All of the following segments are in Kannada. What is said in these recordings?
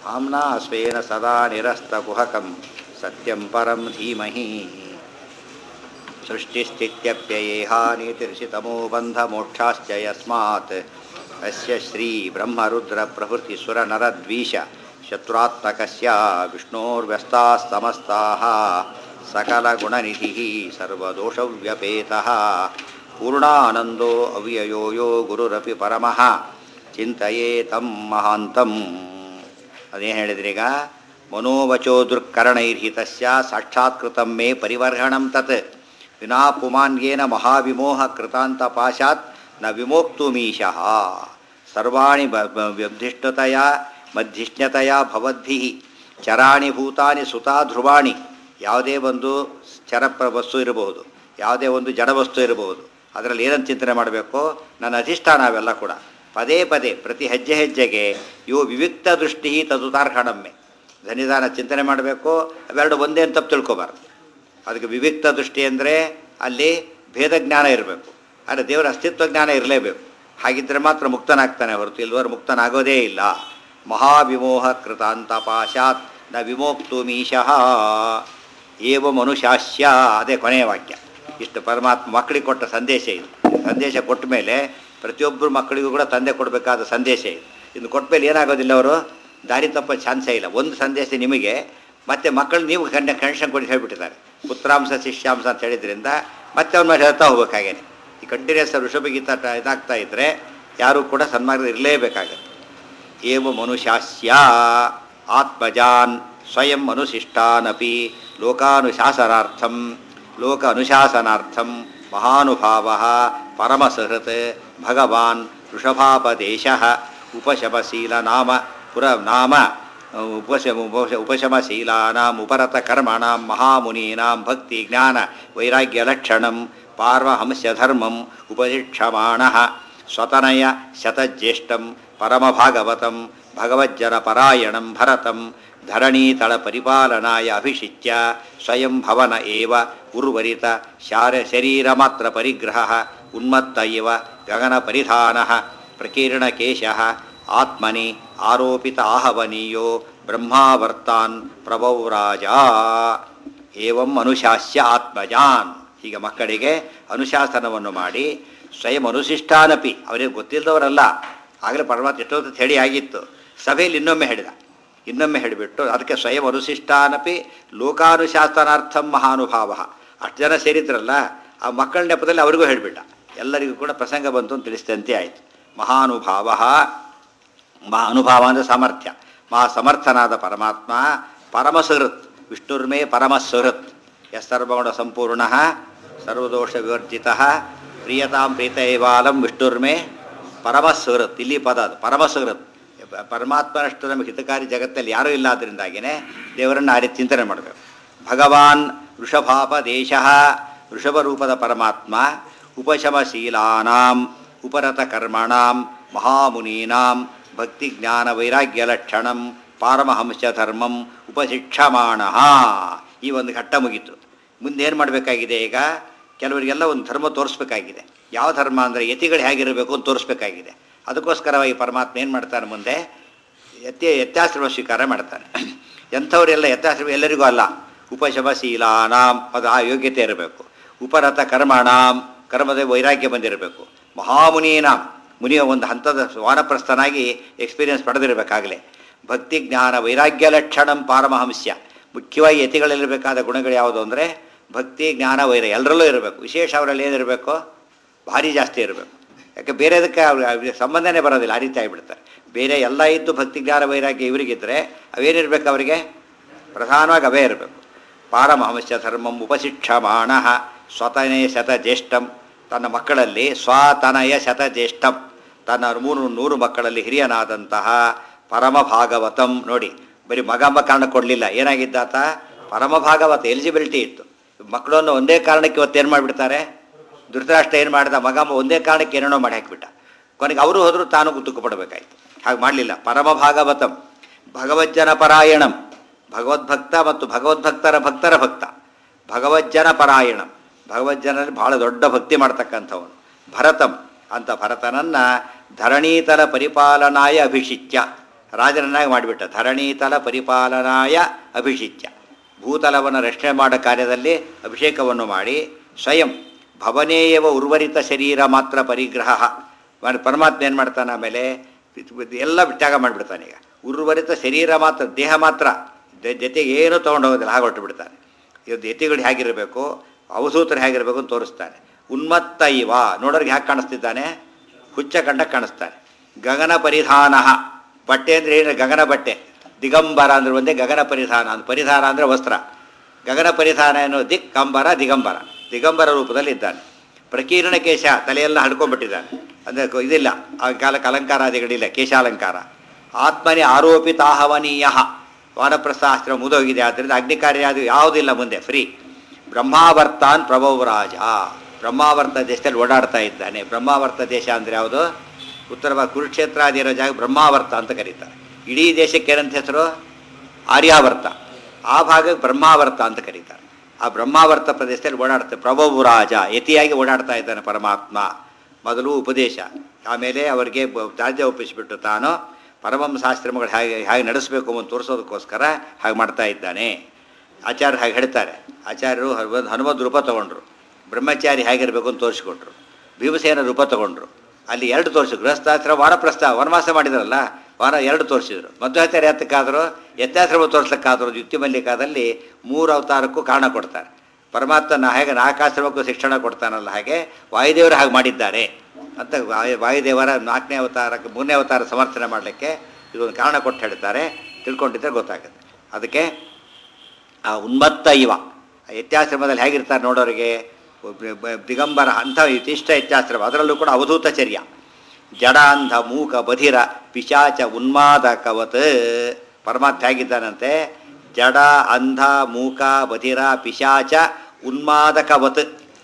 आम्ना स्वेन सदा निरस्तकुहकं सत्यं परं धीमहि सृष्टिस्थित्यप्ययेहानीतिर्षितमो बन्धमोक्षाश्च यस्मात् अस्य श्रीब्रह्मरुद्रप्रभृतिसुरनरद्वीष शत्रुत्मकस्य विष्णोर्व्यस्तास्तमस्ताः सकलगुणनिधिः सर्वदोषव्यपेतः पूर्णानन्दो अव्ययो यो गुरुरपि परमः ಚಿಂತೆಯೇ ತಂ ಮಹಾಂತಂ ಅದೇನು ಹೇಳಿದ್ರಿ ಈಗ ಮನೋವಚೋ ದುರ್ಕರಣೈರ್ಹಿತಸ್ಯ ಸಾಕ್ಷಾತ್ಕೃತಂ ಮೇ ಪರಿವರ್ಹಣಂ ತತ್ ವಿನಾ ಪುಮಾನ್ಯೇನ ಮಹಾವಿಮೋಹ ಕೃತಾಂತ ಪಾಶಾತ್ ನ ವಿಮೋಕ್ತುಮೀಶಃ ಸರ್ವಾಣಿ ವ್ಯಧಿಷ್ಠತೆಯ ಮಧ್ಯಷ್ಣತೆಯ ಭವದ್ಭಿ ಚರಾಣಿ ಭೂತಾನಿ ಸುತಾ ಧ್ರುವಾಣಿ ಯಾವುದೇ ಒಂದು ಚರ ವಸ್ತು ಇರಬಹುದು ಯಾವುದೇ ಒಂದು ಜಡ ವಸ್ತು ಇರಬಹುದು ಅದರಲ್ಲಿ ಏನಂತ ಚಿಂತನೆ ಮಾಡಬೇಕು ನನ್ನ ಅಧಿಷ್ಠಾನ ಅವೆಲ್ಲ ಕೂಡ ಪದೇ ಪದೇ ಪ್ರತಿ ಹೆಜ್ಜೆ ಹೆಜ್ಜೆಗೆ ಇವು ವಿವಿಕ್ತ ದೃಷ್ಟಿ ತದುತಾರ್ಹಣಮ್ಮೆ ಧನಿದಾನ ಚಿಂತನೆ ಮಾಡಬೇಕು ಅವೆರಡು ಒಂದೇ ಅಂತ ತಪ್ಪು ತಿಳ್ಕೊಬಾರ್ದು ಅದಕ್ಕೆ ವಿವಿಕ್ತ ದೃಷ್ಟಿ ಅಂದರೆ ಅಲ್ಲಿ ಭೇದ ಜ್ಞಾನ ಇರಬೇಕು ಆದರೆ ದೇವರ ಅಸ್ತಿತ್ವ ಜ್ಞಾನ ಇರಲೇಬೇಕು ಹಾಗಿದ್ದರೆ ಮಾತ್ರ ಮುಕ್ತನಾಗ್ತಾನೆ ಹೊರತು ಇಲ್ವರ ಮುಕ್ತನಾಗೋದೇ ಇಲ್ಲ ಮಹಾವಿಮೋಹ ಕೃತಾಂತ ಪಾಶಾತ್ ನ ವಿಮೋಕ್ತು ಮೀಶಃ ಏವ ಮನುಷ್ಯಾಸ್ಯ ಅದೇ ಕೊನೆಯ ವಾಕ್ಯ ಇಷ್ಟು ಪರಮಾತ್ಮ ಮಕ್ಕಳಿಗೆ ಕೊಟ್ಟ ಸಂದೇಶ ಇದು ಸಂದೇಶ ಕೊಟ್ಟ ಮೇಲೆ ಪ್ರತಿಯೊಬ್ಬರು ಮಕ್ಕಳಿಗೂ ಕೂಡ ತಂದೆ ಕೊಡಬೇಕಾದ ಸಂದೇಶ ಇದು ಇನ್ನು ಕೊಟ್ಟ ಮೇಲೆ ಏನಾಗೋದಿಲ್ಲ ಅವರು ದಾರಿ ತಪ್ಪ ಚಾನ್ಸೇ ಇಲ್ಲ ಒಂದು ಸಂದೇಶ ನಿಮಗೆ ಮತ್ತೆ ಮಕ್ಕಳು ನೀವು ಕಣ್ಣ ಕನೆಕ್ಷನ್ ಕೊಡಿ ಹೇಳಿಬಿಟ್ಟಿದ್ದಾರೆ ಪುತ್ರಾಂಶ ಶಿಷ್ಯಾಂಶ ಅಂತ ಹೇಳಿದ್ರಿಂದ ಮತ್ತೆ ಅವ್ರ ಮೇಲೆ ಹೇಳ್ತಾ ಹೋಗ್ಬೇಕಾಗೇನೆ ಈ ಕಂಟಿನ್ಯೂಸ್ ಋಷಭಗೀತ ಇದಾಗ್ತಾ ಇದ್ದರೆ ಯಾರೂ ಕೂಡ ಸನ್ಮಾರ್ಗ ಇರಲೇಬೇಕಾಗತ್ತೆ ಏವ ಮನುಷ್ಯಾಸ್ಯ ಆತ್ಮಜಾನ್ ಸ್ವಯಂ ಅನುಶಿಷ್ಟಾನಪಿ ಲೋಕಾನುಶಾಸನಾರ್ಥಂ ಲೋಕ ಅನುಶಾಸನಾರ್ಥಂ ಮಹಾನುಭಾವ ಪರಮಸಹೃತ್ ಭಗವಾನ್ ವೃಷಭಾಪದೇಶ ಉಪಶಮಶೀಲ ನಾಮ ಪುರ ನಾಮ ಉಪಶಮ ಉಪಶಮಶೀಲಾನಾಂ ಉಪರತ ಕರ್ಮಣಾಂ ಮಹಾಮುನೀನಾಂ ಭಕ್ತಿ ಜ್ಞಾನ ವೈರಾಗ್ಯಲಕ್ಷಣಂ ಪಾರ್ವಹಂಸ್ಯಧರ್ಮಂ ಉಪಶಿಕ್ಷಮಾಣಃ ಸ್ವತನಯ ಶತಜ್ಯೇಷ್ಠಂ ಪರಮಭಾಗವತಂ ಭಗವಜ್ಜನಪರಾಯಣಂ ಭರತಂ ಧರಣೀತಳ ಪರಿಪಾಲನಾಯ ಅಭಿಷಿಚ್ಯ ಸ್ವಯಂ ಭವನ ಏವ ಉರ್ವರಿತ ಶಾರ ಶರೀರಮಾತ್ರ ಪರಿಗ್ರಹ ಉನ್ಮತ್ತ ಇವ ಗಗನಪರಿಧಾನ ಪ್ರಕೀರ್ಣಕೇಶ ಆತ್ಮನಿ ಆರೋಪಿತ ಆಹವನೀಯೋ ಬ್ರಹ್ಮಾವರ್ತಾನ್ ಪ್ರಭೌರಾಜ ಏವಂ ಅನುಶಾಸ್ಯ ಆತ್ಮಜಾನ್ ಹೀಗೆ ಮಕ್ಕಳಿಗೆ ಅನುಶಾಸನವನ್ನು ಮಾಡಿ ಸ್ವಯಂ ಅನುಶಿಷ್ಟಾನಪಿ ಅವರಿಗೆ ಗೊತ್ತಿಲ್ಲದವರಲ್ಲ ಆಗಲೇ ಪರಮಾತ್ಮ ಎಷ್ಟೊತ್ತು ಹೇಳಿ ಆಗಿತ್ತು ಸಭೆಯಲ್ಲಿ ಇನ್ನೊಮ್ಮೆ ಹೇಳಿದ ಇನ್ನೊಮ್ಮೆ ಹೇಳಿಬಿಟ್ಟು ಅದಕ್ಕೆ ಸ್ವಯಂ ಅನುಶಿಷ್ಟಾನಪಿ ಲೋಕಾನುಶಾಸನಾರ್ಥಂ ಮಹಾನುಭಾವ ಅಷ್ಟು ಜನ ಸೇರಿದ್ರಲ್ಲ ಆ ಮಕ್ಕಳ ನೆಪದಲ್ಲಿ ಅವರಿಗೂ ಹೇಳಿಬಿಟ್ಟ ಎಲ್ಲರಿಗೂ ಕೂಡ ಪ್ರಸಂಗ ಬಂತು ಅಂತ ತಿಳಿಸ್ತಂತೆ ಆಯಿತು ಮಹಾನುಭಾವ ಮಹಾ ಅನುಭಾವ ಅಂದರೆ ಸಾಮರ್ಥ್ಯ ಮಹಾ ಸಮರ್ಥನಾದ ಪರಮಾತ್ಮ ಪರಮಸುಹೃತ್ ವಿಷ್ಣುರ್ಮೇ ಪರಮಸುಹೃತ್ ಎಸ್ ಸರ್ವಗುಣ ಸಂಪೂರ್ಣ ಸರ್ವದೋಷ ವಿವರ್ಜಿತ ಪ್ರಿಯತಾಂ ಪ್ರೀತ ಏವಾಲಂ ವಿಷ್ಣುರ್ಮೇ ಪರಮಸುಹೃತ್ ಇಲ್ಲಿ ಪದ ಅದು ಪರಮಸುಹೃತ್ ಪರಮಾತ್ಮನಷ್ಟು ನಮಗೆ ಹಿತಕಾರಿ ಜಗತ್ತಲ್ಲಿ ಯಾರೂ ಇಲ್ಲ ಆದ್ದರಿಂದಾಗಿಯೇ ದೇವರನ್ನು ಆ ರೀತಿ ಚಿಂತನೆ ಮಾಡಬೇಕು ಭಗವಾನ್ ವೃಷಭಾಪ ದೇಶ ವೃಷಭ ರೂಪದ ಪರಮಾತ್ಮ ಉಪಶಮಶೀಲಾನಾಂ ಉಪರತ ಕರ್ಮಣಾಂ ಮಹಾಮುನೀನಾಂ ಭಕ್ತಿ ಜ್ಞಾನ ವೈರಾಗ್ಯಲಕ್ಷಣಂ ಪಾರಮಹಂಸ ಧರ್ಮಂ ಉಪಶಿಕ್ಷಮಾಣ ಈ ಒಂದು ಘಟ್ಟ ಮುಗೀತು ಮುಂದೇನು ಮಾಡಬೇಕಾಗಿದೆ ಈಗ ಕೆಲವರಿಗೆಲ್ಲ ಒಂದು ಧರ್ಮ ತೋರಿಸ್ಬೇಕಾಗಿದೆ ಯಾವ ಧರ್ಮ ಅಂದರೆ ಯತಿಗಳು ಹೇಗಿರಬೇಕು ಅಂತ ತೋರಿಸ್ಬೇಕಾಗಿದೆ ಅದಕ್ಕೋಸ್ಕರವಾಗಿ ಪರಮಾತ್ಮ ಏನು ಮಾಡ್ತಾನೆ ಮುಂದೆ ಯತ್ಯ ಯತ್ಯಾಶ್ರಮ ಸ್ವೀಕಾರ ಮಾಡ್ತಾನೆ ಎಂಥವರೆಲ್ಲ ಯತ್ಯಾಶ್ರಮ ಎಲ್ಲರಿಗೂ ಅಲ್ಲ ಉಪಶಮಶೀಲಾನಾಂ ಅದು ಆ ಯೋಗ್ಯತೆ ಇರಬೇಕು ಉಪರತ ಕರ್ಮಣಾಂ ಕರ್ಮದ ವೈರಾಗ್ಯ ಬಂದಿರಬೇಕು ಮಹಾಮುನೀನಾಂ ಮುನಿಯ ಒಂದು ಹಂತದ ವಾನಪ್ರಸ್ಥನಾಗಿ ಎಕ್ಸ್ಪೀರಿಯನ್ಸ್ ಪಡೆದಿರಬೇಕಾಗಲೇ ಭಕ್ತಿ ಜ್ಞಾನ ವೈರಾಗ್ಯ ಲಕ್ಷಣಂ ಪಾರಮಹಂಸ್ಯ ಮುಖ್ಯವಾಗಿ ಯತಿಗಳಲ್ಲಿರಬೇಕಾದ ಗುಣಗಳು ಯಾವುದು ಅಂದರೆ ಭಕ್ತಿ ಜ್ಞಾನ ವೈರ ಎಲ್ಲರಲ್ಲೂ ಇರಬೇಕು ವಿಶೇಷ ಅವರಲ್ಲಿ ಏನಿರಬೇಕು ಭಾರಿ ಜಾಸ್ತಿ ಇರಬೇಕು ಯಾಕೆ ಬೇರೆದಕ್ಕೆ ಅವ್ರ ಸಂಬಂಧನೇ ಬರೋದಿಲ್ಲ ಆ ರೀತಿ ಆಗಿಬಿಡ್ತಾರೆ ಬೇರೆ ಎಲ್ಲ ಇದ್ದು ಭಕ್ತಿ ಜ್ಞಾನ ವೈರಾಗ್ಯ ಇವರಿಗಿದ್ದರೆ ಅವೇನಿರಬೇಕು ಅವರಿಗೆ ಪ್ರಧಾನವಾಗಿ ಅವೇ ಇರಬೇಕು ಪಾರಮಹಂಸ್ಯ ಧರ್ಮಂ ಉಪಶಿಕ್ಷಮಾಣ ಸ್ವತನೇ ಶತ ಜ್ಯೇಷ್ಠಂ ತನ್ನ ಮಕ್ಕಳಲ್ಲಿ ಸ್ವತನಯ ಶತ ಜ್ಯೇಷ್ಠಂ ತನ್ನ ಮೂರು ನೂರು ಮಕ್ಕಳಲ್ಲಿ ಹಿರಿಯನಾದಂತಹ ಪರಮ ಭಾಗವತಂ ನೋಡಿ ಬರೀ ಮಗ ಎಂಬ ಕಾರಣ ಕೊಡಲಿಲ್ಲ ಏನಾಗಿದ್ದಾತ ಪರಮ ಭಾಗವತ ಎಲಿಜಿಬಿಲಿಟಿ ಇತ್ತು ಮಕ್ಕಳನ್ನು ಒಂದೇ ಕಾರಣಕ್ಕೆ ಇವತ್ತೇನು ಮಾಡಿಬಿಡ್ತಾರೆ ಧೃತರಾಷ್ಟ್ರ ಏನು ಮಾಡಿದ ಮಗ ಒಂದೇ ಕಾರಣಕ್ಕೆ ಏನೇನೋ ಮಾಡಿ ಹಾಕಿಬಿಟ್ಟ ಕೊನೆಗೆ ಅವರು ಹೋದರೂ ತಾನು ದುಃಖ ಪಡಬೇಕಾಯ್ತು ಹಾಗೆ ಮಾಡಲಿಲ್ಲ ಪರಮ ಭಾಗವತಂ ಭಗವಜ್ಜನ ಪರಾಯಣಂ ಭಗವದ್ಭಕ್ತ ಮತ್ತು ಭಗವದ್ಭಕ್ತರ ಭಕ್ತರ ಭಕ್ತ ಭಗವಜ್ಜನ ಪರಾಯಣಂ ಭಗವಜ್ಜನಲ್ಲಿ ಭಾಳ ದೊಡ್ಡ ಭಕ್ತಿ ಮಾಡ್ತಕ್ಕಂಥವನು ಭರತಂ ಅಂತ ಭರತನನ್ನು ಧರಣೀತಲ ಪರಿಪಾಲನಾಯ ಅಭಿಷಿಚ್ಯ ರಾಜನನ್ನಾಗಿ ಮಾಡಿಬಿಟ್ಟ ಧರಣೀತಲ ಪರಿಪಾಲನಾಯ ಅಭಿಷಿಚ್ಯ ಭೂತಲವನ್ನು ರಕ್ಷಣೆ ಮಾಡೋ ಕಾರ್ಯದಲ್ಲಿ ಅಭಿಷೇಕವನ್ನು ಮಾಡಿ ಸ್ವಯಂ ಭವನೇಯವ ಉರ್ವರಿತ ಶರೀರ ಮಾತ್ರ ಪರಿಗ್ರಹ ಮಾಡಿ ಪರಮಾತ್ಮ ಏನು ಮಾಡ್ತಾನೆ ಆಮೇಲೆ ಎಲ್ಲ ತ್ಯಾಗ ಮಾಡಿಬಿಡ್ತಾನೆ ಈಗ ಉರ್ವರಿತ ಶರೀರ ಮಾತ್ರ ದೇಹ ಮಾತ್ರ ಜ- ಜೊತೆಗೆ ಏನೂ ತೊಗೊಂಡು ಹೋಗೋದಿಲ್ಲ ಹಾಗೆ ಹೊರಟು ಬಿಡ್ತಾನೆ ಇವತ್ತು ಯತಿಗಳು ಹೇಗಿರಬೇಕು ಅವಧೂತರು ಹೇಗಿರಬೇಕು ಅಂತ ತೋರಿಸ್ತಾನೆ ಉನ್ಮತ್ತ ಇವ ನೋಡೋರಿಗೆ ಹೇಗೆ ಕಾಣಿಸ್ತಿದ್ದಾನೆ ಹುಚ್ಚ ಕಂಡ ಕಾಣಿಸ್ತಾನೆ ಗಗನ ಪರಿಧಾನ ಬಟ್ಟೆ ಅಂದರೆ ಏನು ಗಗನ ಬಟ್ಟೆ ದಿಗಂಬರ ಅಂದ್ರೆ ಒಂದೇ ಗಗನ ಪರಿಧಾನ ಅಂತ ಪರಿಧಾನ ಅಂದರೆ ವಸ್ತ್ರ ಗಗನ ಪರಿಧಾನ ಏನೋ ದಿಕ್ ಕಂಬರ ದಿಗಂಬರ ದಿಗಂಬರ ರೂಪದಲ್ಲಿ ಇದ್ದಾನೆ ಪ್ರಕೀರ್ಣ ಕೇಶ ತಲೆಯೆಲ್ಲ ಹಡ್ಕೊಂಡ್ಬಿಟ್ಟಿದ್ದಾನೆ ಅಂದರೆ ಕ- ಇದಿಲ್ಲ ಆ ಕಾಲಕ್ಕೆ ಅಲಂಕಾರಾದಿಗಳಿಲ್ಲ ಕೇಶಾಲಂಕಾರ ಆತ್ಮನೇ ಆರೋಪಿತಾಹವನೀಯ ವಾನಪ್ರಸ್ಥಾಸ್ತ್ರ ಮುದೋಗಿದೆ ಆದ್ದರಿಂದ ಅಗ್ನಿಕಾರ್ಯಾದಿ ಯಾವುದಿಲ್ಲ ಮುಂದೆ ಫ್ರೀ ಬ್ರಹ್ಮಾವರ್ತಾನ್ ಪ್ರಭವರಾಜ ಬ್ರಹ್ಮಾವರ್ತ ದೇಶದಲ್ಲಿ ಓಡಾಡ್ತಾ ಇದ್ದಾನೆ ಬ್ರಹ್ಮಾವರ್ತ ದೇಶ ಅಂದರೆ ಯಾವುದು ಉತ್ತರ ಭಾಗ ಕುರುಕ್ಷೇತ್ರಾದಿ ಇರೋ ಜಾಗ ಬ್ರಹ್ಮಾವರ್ತ ಅಂತ ಕರೀತಾರೆ ಇಡೀ ದೇಶಕ್ಕೆ ಏನಂತ ಹೆಸರು ಆರ್ಯಾವರ್ತ ಆ ಭಾಗಕ್ಕೆ ಬ್ರಹ್ಮಾವರ್ತ ಅಂತ ಕರೀತಾರೆ ಆ ಬ್ರಹ್ಮಾವರ್ತ ಪ್ರದೇಶದಲ್ಲಿ ಓಡಾಡ್ತಾರೆ ಪ್ರಭವು ರಾಜ ಯತಿಯಾಗಿ ಓಡಾಡ್ತಾ ಇದ್ದಾನೆ ಪರಮಾತ್ಮ ಮೊದಲು ಉಪದೇಶ ಆಮೇಲೆ ಅವರಿಗೆ ಬ- ರಾಜ್ಯ ಒಪ್ಪಿಸಿಬಿಟ್ಟು ತಾನು ಪರಮಂಸಾಶ್ರಮಗಳು ಹೇಗೆ ಹೇಗೆ ನಡೆಸಬೇಕು ಅಂತ ತೋರಿಸೋದಕ್ಕೋಸ್ಕರ ಹಾಗೆ ಮಾಡ್ತಾ ಇದ್ದಾನೆ ಆಚಾರ್ಯರು ಹಾಗೆ ಹೇಳ್ತಾರೆ ಆಚಾರ್ಯರು ಹನುಮ- ಹನುಮದ್ ರೂಪ ತಗೊಂಡ್ರು ಬ್ರಹ್ಮಚಾರಿ ಹೇಗಿರಬೇಕು ಅಂತ ತೋರಿಸ್ಕೊಟ್ರು ಭೀಮಸೇನ ರೂಪ ತಗೊಂಡ್ರು ಅಲ್ಲಿ ಎರಡು ತೋರಿಸಿದ್ರು ಗೃಹಸ್ಥಾಶ್ರಮ ವಾನಪ್ರಸ್ಥ ವನವಾಸ ಮಾಡಿದ್ರಲ್ಲ ವಾರ ಎರಡು ತೋರಿಸಿದ್ರು ಮಧ್ವಾಚಾರ್ಯ ಎತ್ತಕ್ಕಾದರೂ ಎತ್ತಾಶ್ರಮ ತೋರಿಸ್ಲಿಕ್ಕಾದರೂ ಯುಕ್ತಿ ಮಲ್ಲಿಕಾದಲ್ಲಿ ಮೂರು ಅವತಾರಕ್ಕೂ ಕಾರಣ ಕೊಡ್ತಾರೆ ಪರಮಾತ್ಮನ ಹೇಗೆ ನಾಲ್ಕಾಶ್ರಮಕ್ಕೂ ಶಿಕ್ಷಣ ಕೊಡ್ತಾನಲ್ಲ ಹಾಗೆ ವಾಯುದೇವರು ಹಾಗೆ ಮಾಡಿದ್ದಾರೆ ಅಂತ ವಾಯು ವಾಯುದೇವರ ನಾಲ್ಕನೇ ಅವತಾರಕ್ಕೆ ಮೂರನೇ ಅವತಾರ ಸಮರ್ಥನೆ ಮಾಡಲಿಕ್ಕೆ ಇದೊಂದು ಕಾರಣ ಕೊಟ್ಟು ಹೇಳ್ತಾರೆ ತಿಳ್ಕೊಂಡಿದ್ರೆ ಗೊತ್ತಾಗುತ್ತೆ ಅದಕ್ಕೆ ಆ ಉನ್ಮತ್ತ ಇವ ಆ ಯತ್ಯಾಶ್ರಮದಲ್ಲಿ ಹೇಗಿರ್ತಾರೆ ನೋಡೋರಿಗೆ ಒಬ್ಬ- ಬ- ದಿಗಂಬರ ಅಂಥ ಇತಿಷ್ಠ ಯತ್ಯಾಶ್ರಮ ಅದರಲ್ಲೂ ಕೂಡ ಅವಧೂತಚರ್ಯ ಜಡಾಂಧ ಮೂಕ ಬಧಿರ ಪಿಶಾಚ ಉನ್ಮಾದಕವತ್ ಪರಮಾತ್ಮ ಹೇಗಿದ್ದಾನಂತೆ ಜಡ ಅಂಧ ಮೂಕ ಬಧಿರ ಪಿಶಾಚ ಉನ್ಮಾದಕವತ್